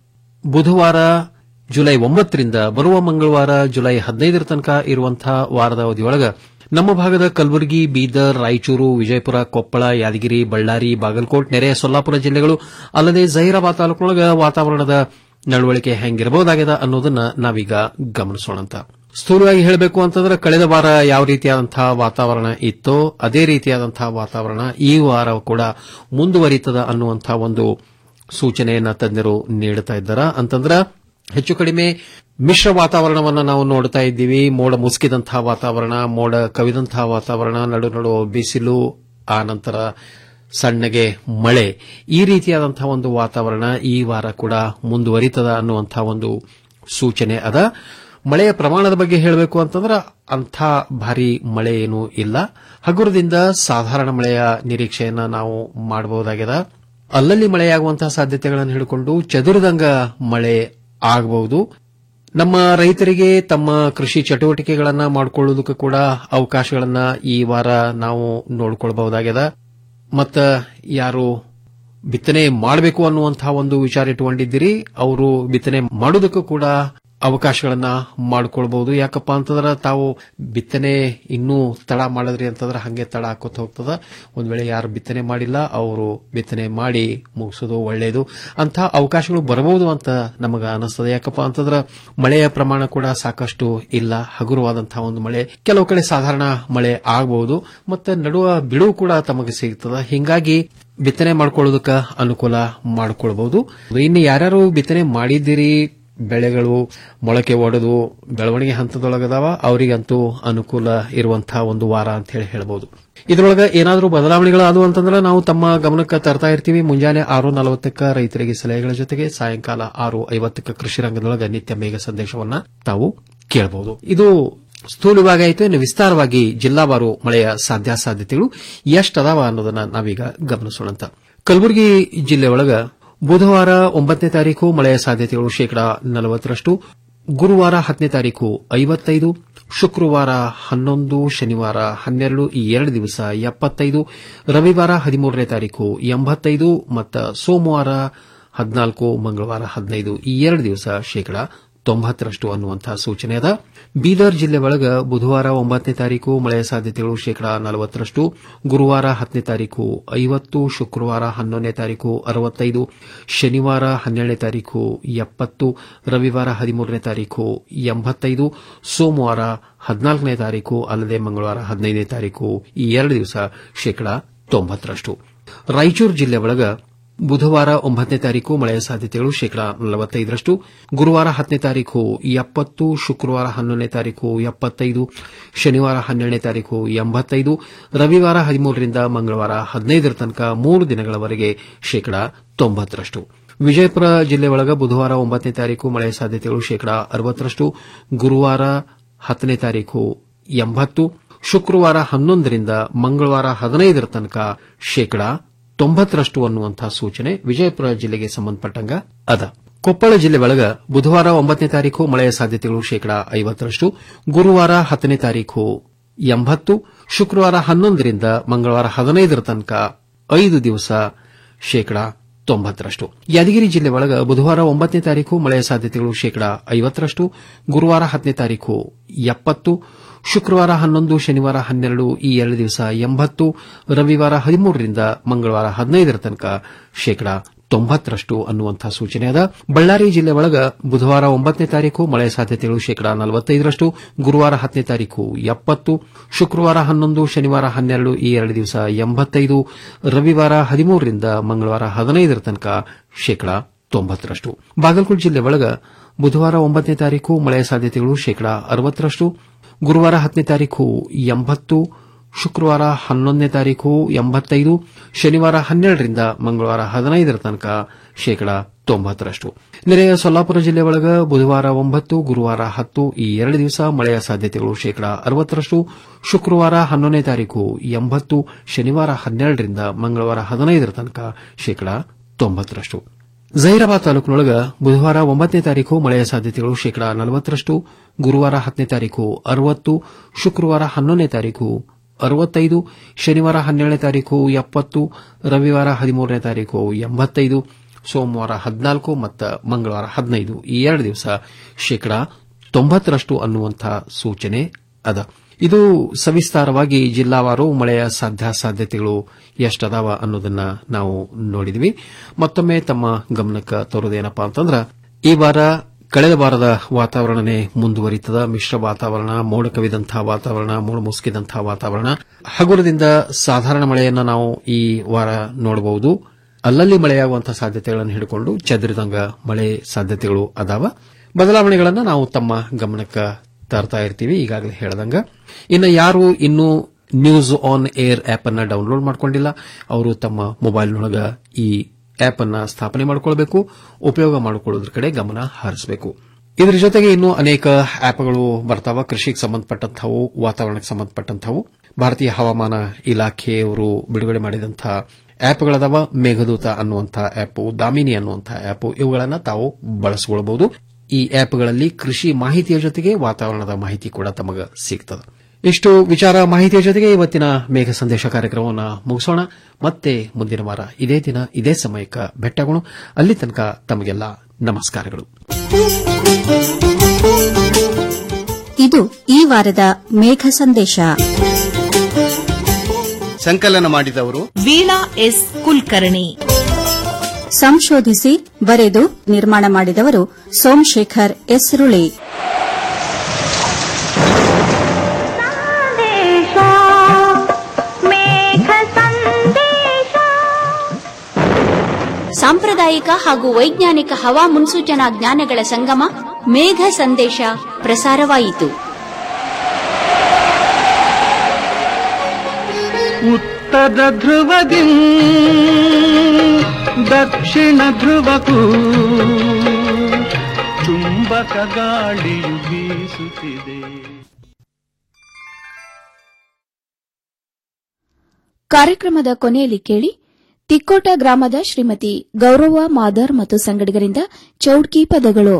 ಬುಧವಾರ ಜುಲೈ ಒಂಬತ್ತರಿಂದ ಬರುವ ಮಂಗಳವಾರ ಜುಲೈ ಹದಿನೈದರ ತನಕ ಇರುವಂತಹ ವಾರದ ಅವಧಿಯೊಳಗ ನಮ್ಮ ಭಾಗದ ಕಲಬುರಗಿ ಬೀದರ್ ರಾಯಚೂರು ವಿಜಯಪುರ ಕೊಪ್ಪಳ ಯಾದಗಿರಿ ಬಳ್ಳಾರಿ ಬಾಗಲಕೋಟ್ ನೆರೆಯ ಸೊಲ್ಲಾಪುರ ಜಿಲ್ಲೆಗಳು ಅಲ್ಲದೆ ಜಹೀರಾಬಾದ್ ತಾಲೂಕಿನೊಳಗ ವಾತಾವರಣದ ನಡವಳಿಕೆ ಹೆಂಗಿರಬಹುದಾಗಿದೆ ಅನ್ನೋದನ್ನ ನಾವೀಗ ಗಮನಿಸೋಣಂತ ಸ್ಥೂಲವಾಗಿ ಹೇಳಬೇಕು ಅಂತಂದ್ರೆ ಕಳೆದ ವಾರ ಯಾವ ರೀತಿಯಾದಂತಹ ವಾತಾವರಣ ಇತ್ತೋ ಅದೇ ರೀತಿಯಾದಂತಹ ವಾತಾವರಣ ಈ ವಾರ ಕೂಡ ಮುಂದುವರಿತದ ಅನ್ನುವಂತಹ ಒಂದು ಸೂಚನೆಯನ್ನ ತಜ್ಞರು ನೀಡುತ್ತಾ ಇದ್ದಾರ ಅಂತಂದ್ರ ಹೆಚ್ಚು ಕಡಿಮೆ ಮಿಶ್ರ ವಾತಾವರಣವನ್ನು ನಾವು ನೋಡ್ತಾ ಇದ್ದೀವಿ ಮೋಡ ಮುಸುಕಿದಂತಹ ವಾತಾವರಣ ಮೋಡ ಕವಿದಂತಹ ವಾತಾವರಣ ನಡು ನಡು ಬಿಸಿಲು ಆ ನಂತರ ಸಣ್ಣಗೆ ಮಳೆ ಈ ರೀತಿಯಾದಂತಹ ಒಂದು ವಾತಾವರಣ ಈ ವಾರ ಕೂಡ ಮುಂದುವರಿತದ ಅನ್ನುವಂತಹ ಒಂದು ಸೂಚನೆ ಅದ ಮಳೆಯ ಪ್ರಮಾಣದ ಬಗ್ಗೆ ಹೇಳಬೇಕು ಅಂತಂದ್ರೆ ಅಂಥ ಭಾರಿ ಮಳೆ ಏನೂ ಇಲ್ಲ ಹಗುರದಿಂದ ಸಾಧಾರಣ ಮಳೆಯ ನಿರೀಕ್ಷೆಯನ್ನ ನಾವು ಮಾಡಬಹುದಾಗಿದೆ ಅಲ್ಲಲ್ಲಿ ಮಳೆಯಾಗುವಂತಹ ಸಾಧ್ಯತೆಗಳನ್ನು ಹಿಡಿಕೊಂಡು ಚದುರಿದಂಗ ಮಳೆ ಆಗಬಹುದು ನಮ್ಮ ರೈತರಿಗೆ ತಮ್ಮ ಕೃಷಿ ಚಟುವಟಿಕೆಗಳನ್ನ ಮಾಡಿಕೊಳ್ಳುವುದಕ್ಕೂ ಕೂಡ ಅವಕಾಶಗಳನ್ನ ಈ ವಾರ ನಾವು ನೋಡಿಕೊಳ್ಳಬಹುದಾಗಿದೆ ಮತ್ತ ಯಾರು ಬಿತ್ತನೆ ಮಾಡಬೇಕು ಅನ್ನುವಂತಹ ಒಂದು ವಿಚಾರ ಇಟ್ಟುಕೊಂಡಿದ್ದೀರಿ ಅವರು ಬಿತ್ತನೆ ಮಾಡೋದಕ್ಕೂ ಕೂಡ ಅವಕಾಶಗಳನ್ನ ಮಾಡಿಕೊಳ್ಬಹುದು ಯಾಕಪ್ಪ ಅಂತಂದ್ರೆ ತಾವು ಬಿತ್ತನೆ ಇನ್ನೂ ತಡ ಮಾಡಿದ್ರಿ ಅಂತಂದ್ರೆ ಹಂಗೆ ತಡ ಹಾಕೋತ ಹೋಗ್ತದ ಒಂದ್ ವೇಳೆ ಯಾರು ಬಿತ್ತನೆ ಮಾಡಿಲ್ಲ ಅವರು ಬಿತ್ತನೆ ಮಾಡಿ ಮುಗಿಸೋದು ಒಳ್ಳೆಯದು ಅಂತ ಅವಕಾಶಗಳು ಬರಬಹುದು ಅಂತ ನಮಗ ಅನಿಸ್ತದೆ ಯಾಕಪ್ಪ ಅಂತಂದ್ರೆ ಮಳೆಯ ಪ್ರಮಾಣ ಕೂಡ ಸಾಕಷ್ಟು ಇಲ್ಲ ಹಗುರವಾದಂತಹ ಒಂದು ಮಳೆ ಕೆಲವು ಕಡೆ ಸಾಧಾರಣ ಮಳೆ ಆಗಬಹುದು ಮತ್ತೆ ನಡುವ ಬಿಡುವು ಕೂಡ ತಮಗೆ ಸಿಗ್ತದ ಹಿಂಗಾಗಿ ಬಿತ್ತನೆ ಮಾಡ್ಕೊಳ್ಳೋದಕ್ಕ ಅನುಕೂಲ ಮಾಡಿಕೊಳ್ಬಹುದು ಇನ್ನು ಯಾರ್ಯಾರು ಬಿತ್ತನೆ ಮಾಡಿದ್ದೀರಿ ಬೆಳೆಗಳು ಮೊಳಕೆ ಒಡೆದು ಬೆಳವಣಿಗೆ ಹಂತದೊಳಗದಾವ ಅವರಿಗಂತೂ ಅನುಕೂಲ ಇರುವಂತಹ ಒಂದು ವಾರ ಅಂತ ಹೇಳಿ ಹೇಳಬಹುದು ಇದರೊಳಗ ಏನಾದರೂ ಬದಲಾವಣೆಗಳು ಅದು ಅಂತಂದ್ರೆ ನಾವು ತಮ್ಮ ಗಮನಕ್ಕೆ ತರ್ತಾ ಇರ್ತೀವಿ ಮುಂಜಾನೆ ಆರು ನಲವತ್ತಕ್ಕ ರೈತರಿಗೆ ಸಲಹೆಗಳ ಜೊತೆಗೆ ಸಾಯಂಕಾಲ ಆರು ಐವತ್ತಕ್ಕ ಕೃಷಿ ರಂಗದೊಳಗ ನಿತ್ಯ ಮೇಘ ಸಂದೇಶವನ್ನ ತಾವು ಕೇಳಬಹುದು ಇದು ಸ್ಥೂಲವಾಗಿ ಆಯಿತು ಇನ್ನು ವಿಸ್ತಾರವಾಗಿ ಜಿಲ್ಲಾವಾರು ಮಳೆಯ ಸಾಧ್ಯಾಸಾಧ್ಯತೆಗಳು ಎಷ್ಟದಾವ ಅನ್ನೋದನ್ನ ನಾವೀಗ ಗಮನಿಸೋಣಂತ ಕಲಬುರಗಿ ಜಿಲ್ಲೆ ಒಳಗ ಬುಧವಾರ ಒಂಬತ್ತನೇ ತಾರೀಕು ಮಳೆಯ ಸಾಧ್ಯತೆಗಳು ಶೇಕಡಾ ನಲವತ್ತರಷ್ಟು ಗುರುವಾರ ಹತ್ತನೇ ತಾರೀಕು ಐವತ್ತೈದು ಶುಕ್ರವಾರ ಹನ್ನೊಂದು ಶನಿವಾರ ಹನ್ನೆರಡು ಈ ಎರಡು ದಿವಸ ಎಪ್ಪತ್ತೈದು ರವಿವಾರ ಹದಿಮೂರನೇ ತಾರೀಕು ಎಂಬತ್ತೈದು ಮತ್ತು ಸೋಮವಾರ ಹದಿನಾಲ್ಕು ಮಂಗಳವಾರ ಹದಿನೈದು ಈ ಎರಡು ದಿವಸ ಶೇಕಡಾ ತೊಂಬತ್ತರಷ್ಟು ಅನ್ನುವಂತಹ ಸೂಚನೆ ಅದ ಬೀದರ್ ಜಿಲ್ಲೆ ಒಳಗ ಬುಧವಾರ ಒಂಬತ್ತನೇ ತಾರೀಕು ಮಳೆಯ ಸಾಧ್ಯತೆಗಳು ಶೇಕಡಾ ನಲವತ್ತರಷ್ಟು ಗುರುವಾರ ಹತ್ತನೇ ತಾರೀಕು ಐವತ್ತು ಶುಕ್ರವಾರ ಹನ್ನೊಂದನೇ ತಾರೀಕು ಅರವತ್ತೈದು ಶನಿವಾರ ಹನ್ನೆರಡನೇ ತಾರೀಕು ಎಪ್ಪತ್ತು ರವಿವಾರ ಹದಿಮೂರನೇ ತಾರೀಕು ಎಂಬತ್ತೈದು ಸೋಮವಾರ ಹದಿನಾಲ್ಕನೇ ತಾರೀಕು ಅಲ್ಲದೆ ಮಂಗಳವಾರ ಹದಿನೈದನೇ ತಾರೀಕು ಈ ಎರಡು ದಿವಸ ಶೇಕಡಾ ತೊಂಬತ್ತರಷ್ಟು ರಾಯಚೂರು ಜಿಲ್ಲೆ ಒಳಗ ಬುಧವಾರ ಒಂಬತ್ತನೇ ತಾರೀಕು ಮಳೆಯ ಸಾಧ್ಯತೆಗಳು ಶೇಕಡಾ ನಲವತ್ತೈದರಷ್ಟು ಗುರುವಾರ ಹತ್ತನೇ ತಾರೀಕು ಎಪ್ಪತ್ತು ಶುಕ್ರವಾರ ಹನ್ನೊಂದನೇ ತಾರೀಕು ಎಪ್ಪತ್ತೈದು ಶನಿವಾರ ಹನ್ನೆರಡನೇ ತಾರೀಕು ಎಂಬತ್ತೈದು ರವಿವಾರ ಹದಿಮೂರರಿಂದ ಮಂಗಳವಾರ ಹದಿನೈದರ ತನಕ ಮೂರು ದಿನಗಳವರೆಗೆ ಶೇಕಡಾ ತೊಂಬತ್ತರಷ್ಟು ವಿಜಯಪುರ ಜಿಲ್ಲೆ ಒಳಗ ಬುಧವಾರ ಒಂಬತ್ತನೇ ತಾರೀಕು ಮಳೆಯ ಸಾಧ್ಯತೆಗಳು ಶೇಕಡಾ ಅರವತ್ತರಷ್ಟು ಗುರುವಾರ ಹತ್ತನೇ ತಾರೀಕು ಎಂಬತ್ತು ಶುಕ್ರವಾರ ಹನ್ನೊಂದರಿಂದ ಮಂಗಳವಾರ ಹದಿನೈದರ ತನಕ ಶೇಕಡಾ ತೊಂಬತ್ತರಷ್ಟು ಅನ್ನುವಂತಹ ಸೂಚನೆ ವಿಜಯಪುರ ಜಿಲ್ಲೆಗೆ ಸಂಬಂಧಪಟ್ಟಂಗ ಅದ ಕೊಪ್ಪಳ ಜಿಲ್ಲೆ ಒಳಗ ಬುಧವಾರ ಒಂಬತ್ತನೇ ತಾರೀಕು ಮಳೆಯ ಸಾಧ್ಯತೆಗಳು ಶೇಕಡಾ ಐವತ್ತರಷ್ಟು ಗುರುವಾರ ಹತ್ತನೇ ತಾರೀಕು ಎಂಬತ್ತು ಶುಕ್ರವಾರ ಹನ್ನೊಂದರಿಂದ ಮಂಗಳವಾರ ಹದಿನೈದರ ತನಕ ಐದು ದಿವಸ ಶೇಕಡಾ ತೊಂಬತ್ತರಷ್ಟು ಯಾದಗಿರಿ ಜಿಲ್ಲೆ ಒಳಗ ಬುಧವಾರ ಒಂಬತ್ತನೇ ತಾರೀಕು ಮಳೆಯ ಸಾಧ್ಯತೆಗಳು ಶೇಕಡಾ ಐವತ್ತರಷ್ಟು ಗುರುವಾರ ಹತ್ತನೇ ತಾರೀಕು ಎಪ್ಪತ್ತು ಶುಕ್ರವಾರ ಹನ್ನೊಂದು ಶನಿವಾರ ಹನ್ನೆರಡು ಈ ಎರಡು ದಿವಸ ಎಂಬತ್ತು ರವಿವಾರ ಹದಿಮೂರರಿಂದ ಮಂಗಳವಾರ ಹದಿನೈದರ ತನಕ ಶೇಕಡಾ ತೊಂಬತ್ತರಷ್ಟು ಅನ್ನುವಂತಹ ಸೂಚನೆ ಅದ ಬಳ್ಳಾರಿ ಜಿಲ್ಲೆ ಒಳಗ ಬುಧವಾರ ಒಂಬತ್ತನೇ ತಾರೀಕು ಮಳೆಯ ಸಾಧ್ಯತೆಗಳು ಶೇಕಡಾ ನಲವತ್ತೈದರಷ್ಟು ಗುರುವಾರ ಹತ್ತನೇ ತಾರೀಕು ಎಪ್ಪತ್ತು ಶುಕ್ರವಾರ ಹನ್ನೊಂದು ಶನಿವಾರ ಹನ್ನೆರಡು ಈ ಎರಡು ದಿವಸ ಎಂಬತ್ತೈದು ರವಿವಾರ ಹದಿಮೂರರಿಂದ ಮಂಗಳವಾರ ಹದಿನೈದರ ತನಕ ಶೇಕಡಾ ತೊಂಬತ್ತರಷ್ಟು ಬಾಗಲಕೋಟೆ ಜಿಲ್ಲೆ ಒಳಗ ಬುಧವಾರ ಒಂಬತ್ತನೇ ತಾರೀಕು ಮಳೆಯ ಸಾಧ್ಯತೆಗಳು ಶೇಕಡಾ ಅರವತ್ತರಷ್ಟು ಗುರುವಾರ ಹತ್ತನೇ ತಾರೀಕು ಎಂಬತ್ತು ಶುಕ್ರವಾರ ಹನ್ನೊಂದನೇ ತಾರೀಕು ಎಂಬತ್ತೈದು ಶನಿವಾರ ಹನ್ನೆರಡರಿಂದ ಮಂಗಳವಾರ ಹದಿನೈದರ ತನಕ ಶೇಕಡಾ ತೊಂಬತ್ತರಷ್ಟು ನೆರೆಯ ಸೊಲ್ಲಾಪುರ ಜಿಲ್ಲೆ ಒಳಗ ಬುಧವಾರ ಒಂಬತ್ತು ಗುರುವಾರ ಹತ್ತು ಈ ಎರಡು ದಿವಸ ಮಳೆಯ ಸಾಧ್ಯತೆಗಳು ಶೇಕಡಾ ಅರವತ್ತರಷ್ಟು ಶುಕ್ರವಾರ ಹನ್ನೊಂದನೇ ತಾರೀಕು ಎಂಬತ್ತು ಶನಿವಾರ ಹನ್ನೆರಡರಿಂದ ಮಂಗಳವಾರ ಹದಿನೈದರ ತನಕ ಶೇಕಡಾ ತೊಂಬತ್ತರಷ್ಟು ಜಹೀರಾಬಾದ್ ತಾಲೂಕಿನೊಳಗ ಬುಧವಾರ ಒಂಬತ್ತನೇ ತಾರೀಕು ಮಳೆಯ ಸಾಧ್ಯತೆಗಳು ಶೇಕಡಾ ನಲವತ್ತರಷ್ಟು ಗುರುವಾರ ಹತ್ತನೇ ತಾರೀಕು ಅರವತ್ತು ಶುಕ್ರವಾರ ಹನ್ನೊಂದನೇ ತಾರೀಕು ಅರವತ್ತೈದು ಶನಿವಾರ ಹನ್ನೆರಡನೇ ತಾರೀಕು ಎಪ್ಪತ್ತು ರವಿವಾರ ಹದಿಮೂರನೇ ತಾರೀಕು ಎಂಬತ್ತೈದು ಸೋಮವಾರ ಹದಿನಾಲ್ಕು ಮತ್ತು ಮಂಗಳವಾರ ಹದಿನೈದು ಈ ಎರಡು ದಿವಸ ಶೇಕಡಾ ತೊಂಬತ್ತರಷ್ಟು ಅನ್ನುವಂತಹ ಸೂಚನೆ ಅದ ಇದು ಸವಿಸ್ತಾರವಾಗಿ ಜಿಲ್ಲಾವಾರು ಮಳೆಯ ಸಾಧ್ಯಾಸಾಧ್ಯತೆಗಳು ಎಷ್ಟದಾವ ಅನ್ನೋದನ್ನ ನಾವು ನೋಡಿದ್ವಿ ಮತ್ತೊಮ್ಮೆ ತಮ್ಮ ಗಮನಕ್ಕೆ ತರೋದೇನಪ್ಪಾ ಅಂತಂದ್ರ ಈ ವಾರ ಕಳೆದ ವಾರದ ವಾತಾವರಣನೇ ಮುಂದುವರಿತದ ಮಿಶ್ರ ವಾತಾವರಣ ಮೋಡ ಕವಿದಂತಹ ವಾತಾವರಣ ಮೋಡ ಮುಸುಕಿದಂತಹ ವಾತಾವರಣ ಹಗುರದಿಂದ ಸಾಧಾರಣ ಮಳೆಯನ್ನ ನಾವು ಈ ವಾರ ನೋಡಬಹುದು ಅಲ್ಲಲ್ಲಿ ಮಳೆಯಾಗುವಂತಹ ಸಾಧ್ಯತೆಗಳನ್ನು ಹಿಡಿಕೊಂಡು ಚದುರಿದಂಗ ಮಳೆ ಸಾಧ್ಯತೆಗಳು ಅದಾವ ಬದಲಾವಣೆಗಳನ್ನು ನಾವು ತಮ್ಮ ಗಮನಕ್ಕೆ ತರ್ತಾ ಇರ್ತೀವಿ ಈಗಾಗಲೇ ಹೇಳದಂಗ ಇನ್ನು ಯಾರು ಇನ್ನೂ ನ್ಯೂಸ್ ಆನ್ ಏರ್ ಆಪ್ ಅನ್ನ ಡೌನ್ಲೋಡ್ ಮಾಡ್ಕೊಂಡಿಲ್ಲ ಅವರು ತಮ್ಮ ಮೊಬೈಲ್ನೊಳಗ ಈ ಆಪ್ ಅನ್ನ ಸ್ಥಾಪನೆ ಮಾಡಿಕೊಳ್ಬೇಕು ಉಪಯೋಗ ಮಾಡಿಕೊಳ್ಳೋದ್ರ ಕಡೆ ಗಮನ ಹರಿಸಬೇಕು ಇದರ ಜೊತೆಗೆ ಇನ್ನೂ ಅನೇಕ ಆಪ್ಗಳು ಬರ್ತಾವ ಕೃಷಿಗೆ ಸಂಬಂಧಪಟ್ಟಂಥವು ವಾತಾವರಣಕ್ಕೆ ಸಂಬಂಧಪಟ್ಟಂಥವು ಭಾರತೀಯ ಹವಾಮಾನ ಇಲಾಖೆಯವರು ಬಿಡುಗಡೆ ಮಾಡಿದಂತಹ ಆಪ್ಗಳದಾವ ಮೇಘದೂತ ಅನ್ನುವಂತಹ ಆಪ್ ದಾಮಿನಿ ಅನ್ನುವಂತಹ ಆಪ್ ಇವುಗಳನ್ನು ತಾವು ಬಳಸಿಕೊಳ್ಳಬಹುದು ಈ ಆಪ್ಗಳಲ್ಲಿ ಕೃಷಿ ಮಾಹಿತಿಯ ಜೊತೆಗೆ ವಾತಾವರಣದ ಮಾಹಿತಿ ಕೂಡ ತಮಗೆ ಸಿಗ್ತದೆ ಇಷ್ಟು ವಿಚಾರ ಮಾಹಿತಿಯ ಜೊತೆಗೆ ಇವತ್ತಿನ ಮೇಘ ಸಂದೇಶ ಕಾರ್ಯಕ್ರಮವನ್ನು ಮುಗಿಸೋಣ ಮತ್ತೆ ಮುಂದಿನ ವಾರ ಇದೇ ದಿನ ಇದೇ ಸಮಯಕ್ಕೆ ಭೇಟಿಯಾಗೋಣ ಅಲ್ಲಿ ತನಕ ತಮಗೆಲ್ಲ ನಮಸ್ಕಾರಗಳು ಇದು ಈ ವಾರದ ಮೇಘ ಸಂದೇಶ ಸಂಕಲನ ಮಾಡಿದವರು ವೀಣಾ ಎಸ್ ಕುಲಕರ್ಣಿ ಸಂಶೋಧಿಸಿ ಬರೆದು ನಿರ್ಮಾಣ ಮಾಡಿದವರು ಸೋಮಶೇಖರ್ ಎಸ್ರುಳಿ ಸಾಂಪ್ರದಾಯಿಕ ಹಾಗೂ ವೈಜ್ಞಾನಿಕ ಹವಾ ಮುನ್ಸೂಚನಾ ಜ್ಞಾನಗಳ ಸಂಗಮ ಮೇಘ ಸಂದೇಶ ಪ್ರಸಾರವಾಯಿತು ಉತ್ತರ ಧ್ರುವದಿ ದಕ್ಷಿಣ ಧ್ರುವಕ್ಕೂ ಚುಂಬಕ ಗಾಳಿಯು ಬೀಸುತ್ತಿದೆ ಕಾರ್ಯಕ್ರಮದ ಕೊನೆಯಲ್ಲಿ ಕೇಳಿ ತಿಕ್ಕೋಟ ಗ್ರಾಮದ ಶ್ರೀಮತಿ ಗೌರವ ಮಾದರ್ ಮತ್ತು ಸಂಗಡಿಗರಿಂದ ಚೌಡ್ಕಿ ಪದಗಳು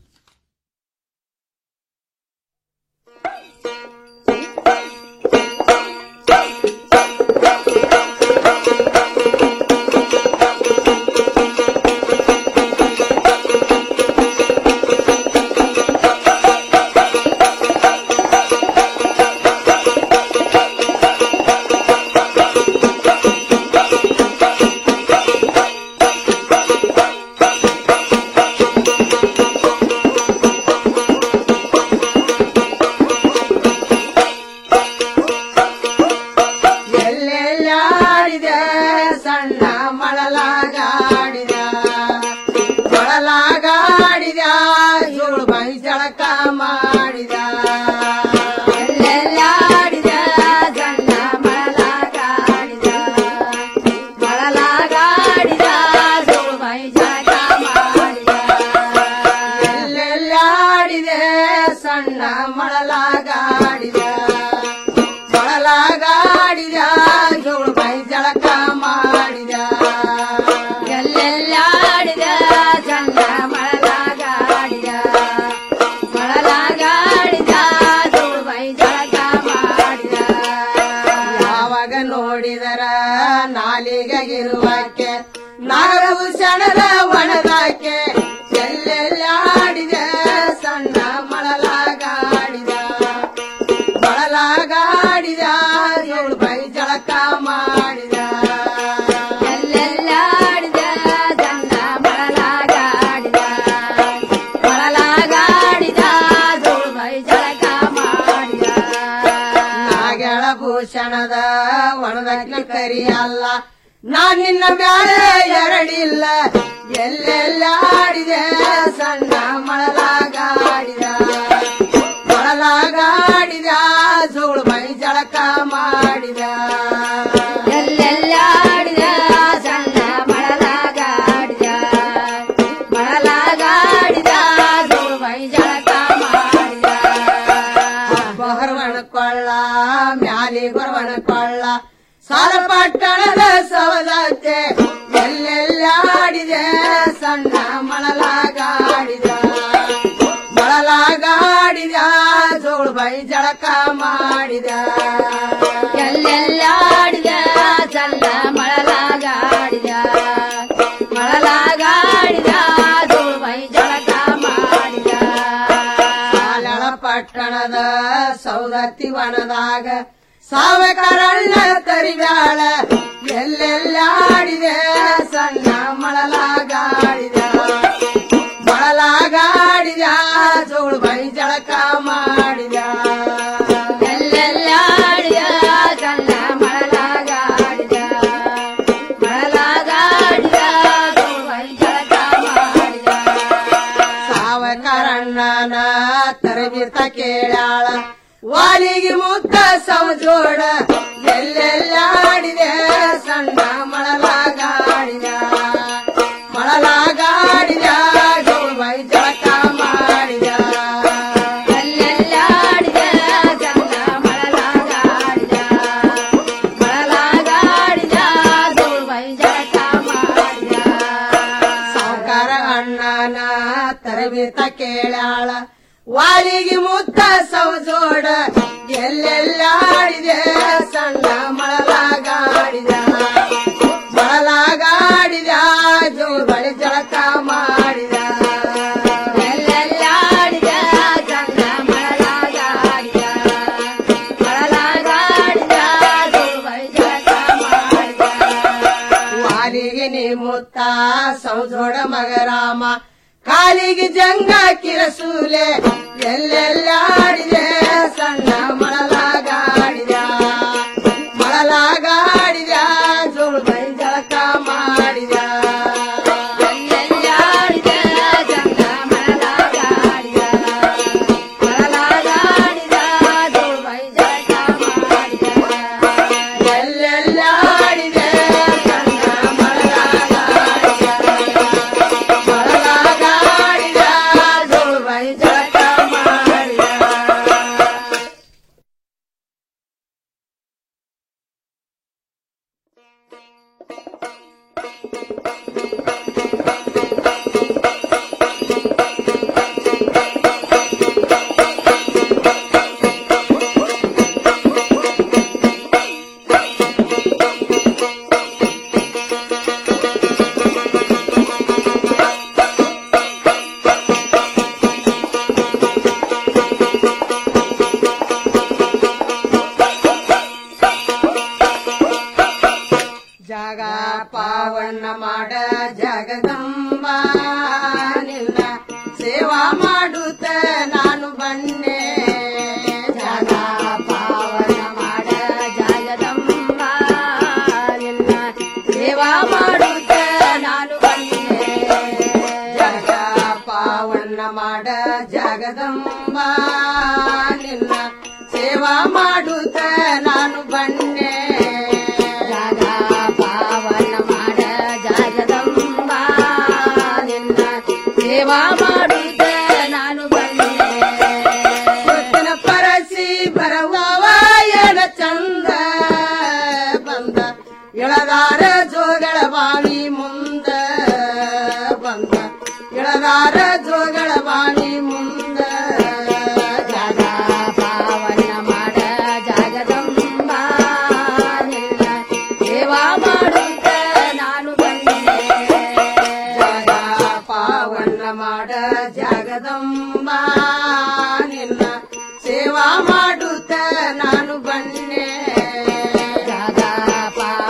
ಎಲ್ಲೆಲ್ಲಾಡಿದ ಸಣ್ಣ ಮಳಲಾಗಾಡಿದ ಮೊಳಲಾಗಾಡಿದ ಜೋಳು ಬೈ ಜಳಕ ಮಾಡಿದ ಎಲ್ಲೆಲ್ಲಾಡಿದ ಸಣ್ಣ ಮಳಲಾಗಾಡಿದ ಮೊಳಲಾಗಾಡಿದ ಜೋಳು ಬೈ ಜಳಕ ಮಾಡಿದ ಎಲ್ಲೆಲ್ಲಾಡಿದ ಸಣ್ಣ ಮಳಲಾಗಾಡಿದ ಮೊಳಲಾಗಾಡಿದ ಜೋಳು ಬೈ ಜಳಕ ಮಾಡಿದ ಮಲ್ಲಿಗೆಗಿರುವಕ್ಕೆ ನಾಗಭೂಷಣದ ಒಣದಾಕೆ ಎಲ್ಲೆಲ್ಲಾಡಿದ ಸಣ್ಣ ಮಳಲಾಗಾಡಿದ ಮಳಲಾಗಾಡಿದ ಏಳು ಬೈ ಜಳಕ ಮಾಡಿದ ಎಲ್ಲೆಲ್ಲಾಡಿದ ಸಣ್ಣ ಮಳಲಾಗಾಡಿದ ಮಳಲಾಗಾಡಿದ ಏಳು ಬೈ ಜಳಕ ಮಾಡಿದ ನಾಗೆಳ ಭೂಷಣದ ಒಣದಕ್ನ ಕರಿಯಲ್ಲ ನಾ ನಿನ್ನ ಮ್ಯಾಲೆ ಎರಡಿಲ್ಲ ಎಲ್ಲೆಲ್ಲಾಡಿದೆ ಸಣ್ಣ ಮಳಲಾಗಾಡಿದ ಮಳಲಾಗಾಡಿದ ಜೋಳು ಮೈ ಜಳಕ ಮಾಡಿದ ಎಲ್ಲೆಲ್ಲಾಡಿದ ಸಣ್ಣ ಮಳಲಾಗಾಡಿದ ಮಳಲಾಗಾಡಿದ ಜೋಳು ಮೈ ಜಳಕ ಮಾಡಿದ ಬಹರ್ವಣ ಕೊಳ್ಳ ಮ್ಯಾಲಿ ಗೊರವಣ ಕೊಳ್ಳ ಸಾಲ ಪಟ್ಟಣದ ಸವದತ್ತೆ ಎಲ್ಲೆಲ್ಲಾಡಿದೆ ಸಣ್ಣ ಮಳಲಾಗಾಡಿದ ಮಳಲಾಗಾಡಿದ ಜೋಳು ಬೈ ಜಳಕ ಮಾಡಿದ ಎಲ್ಲೆಲ್ಲಾಡಿದ ಸಣ್ಣ ಮಳಲಾಗಾಡಿದ ಮಳಲಾಗಾಡಿದ ಜೋಳು ಬೈ ಜಳಕ ಮಾಡಿದ ಸಾಲಳ ಪಟ್ಟಣದ ಸೌದತ್ತಿ ವನದಾಗ ಸಾವಕರಣ್ಣ ಕರಿಗಾಳ ಎಲ್ಲೆಲ್ಲಾಡಿದೆ ಸಣ್ಣ ಮಳಲಾಗಾಡಿದ ಮಳಲಾಗಾಡಿದ ಜೋಳು ಬೈ ಜಳಕ ಮಾಡಿದ ಎಲ್ಲೆಲ್ಲಾಡಿದ ಸಣ್ಣ ಮಳಲಾಗಾಡಿದ ಮಳಲಾಗಾಡಿದ ಜೋಳು ಬೈ ಜಳಕ ಮಾಡಿದ ಸಾವಕರಣ್ಣನ ತರಬಿರ್ತ ಕೇಳಾಳ ವಾಲಿಗೆ ಮುತ್ತ ಸಮಜೋಡ ಎಲ್ಲೆಲ್ಲಾಡಿದೆ ಸಣ್ಣ ಮಳಲಾಗಾಡಿದ ಮಳಲಾಗಾಡಿದ ಜೋಳು ಬೈ ಜಳಕ ಮಾಡಿದ ಎಲ್ಲೆಲ್ಲಾಡಿದ ಸಣ್ಣ ಮಳಲಾಗಾಡಿದ ಮಳಲಾಗಾಡಿದ ಜೋಳು ಬೈ ಜಳಕ ಮಾಡಿದ ಸಾವುಕಾರ ಅಣ್ಣನ ತರಬೇತ ಕೇಳಾಳ ವಾಲಿಗೆ ಮುತ್ತ ಸೌಜೋಡ ಎಲ್ಲೆಲ್ಲಾಡಿದೆ ಸಣ್ಣ ಮಳಲಾಗಾಡಿದ ಮಳಲಾಗಾಡಿದ ಜೋಳು ಬಳಿ ಜಳಕ ಮಾಡಿದ ಎಲ್ಲೆಲ್ಲಾಡಿದ ಸಣ್ಣ ಮಳಲಾಗಾಡಿದ ಮಳಲಾಗಾಡಿದ ಜೋಳು ಬಳಿ ಜಳಕ ಮಾಡಿದ ವಾಲಿಗೆ ನೀ ಮುತ್ತ ಸೌಜೋಡ ಮಗರಾಮ ಕಾಲಿಗೆ ಜಂಗ ಕಿರಸೂಲೆ ಎಲ್ಲೆಲ್ಲಾಡಿದೆ ಸಣ್ಣ ಮಳಲಾಗಾಡಿದ ಮಳಲಾಗಾಡಿದ ಜೋಳು ಬೈ ಜಳಕ ಮಾಡಿದ ಎಲ್ಲೆಲ್ಲಾಡಿದ ಸಣ್ಣ ಮಳಲಾಗಾಡಿದ ಮಳಲಾಗಾಡಿದ ಜೋಳು ಬೈ ಜಳಕ ಮಾಡಿದ ಎಲ್ಲೆಲ್ಲಾಡಿದೆ ಸಣ್ಣ ಮಳಲಾಗಾಡಿದ ಮಳಲಾಗಾಡಿದ ಜೋಳು ಬೈ ಜಳಕ ಮಾಡಿದ ಜಗ ಪಾವನ ಮಾಡ ಜಗದಂಬ ನಿನ್ನ ಸೇವಾ ಮಾಡುತ್ತ ನಾನು ಬನ್ನೆ ಜಗ ಪಾವನ ಮಾಡ ಜಗದಂಬ ನಿನ್ನ ಸೇವಾ ಮಾಡುತ್ತ ನಾನು ಬನ್ನೆ ಜಗ ಪಾವನ ಮಾಡ ಜಗದಂಬ ನಿನ್ನ ಸೇವಾ ಮಾಡುತ್ತ ನಾನು ಬನ್ನೆ ಜಗ ಪಾವನ ಮಾಡ ಜಗದಂಬ ನಿನ್ನ ಸೇವಾ ಮಾಡುತ್ತ ನಾನು ಬನ್ನೆ ಕೃಷ್ಣ ಪರಸಿ ಬರವಾಯನ ಚಂದ ಬಂದ ಎಳದಾರ ಜೋಗಳ ಬಾ ನಿನ್ನ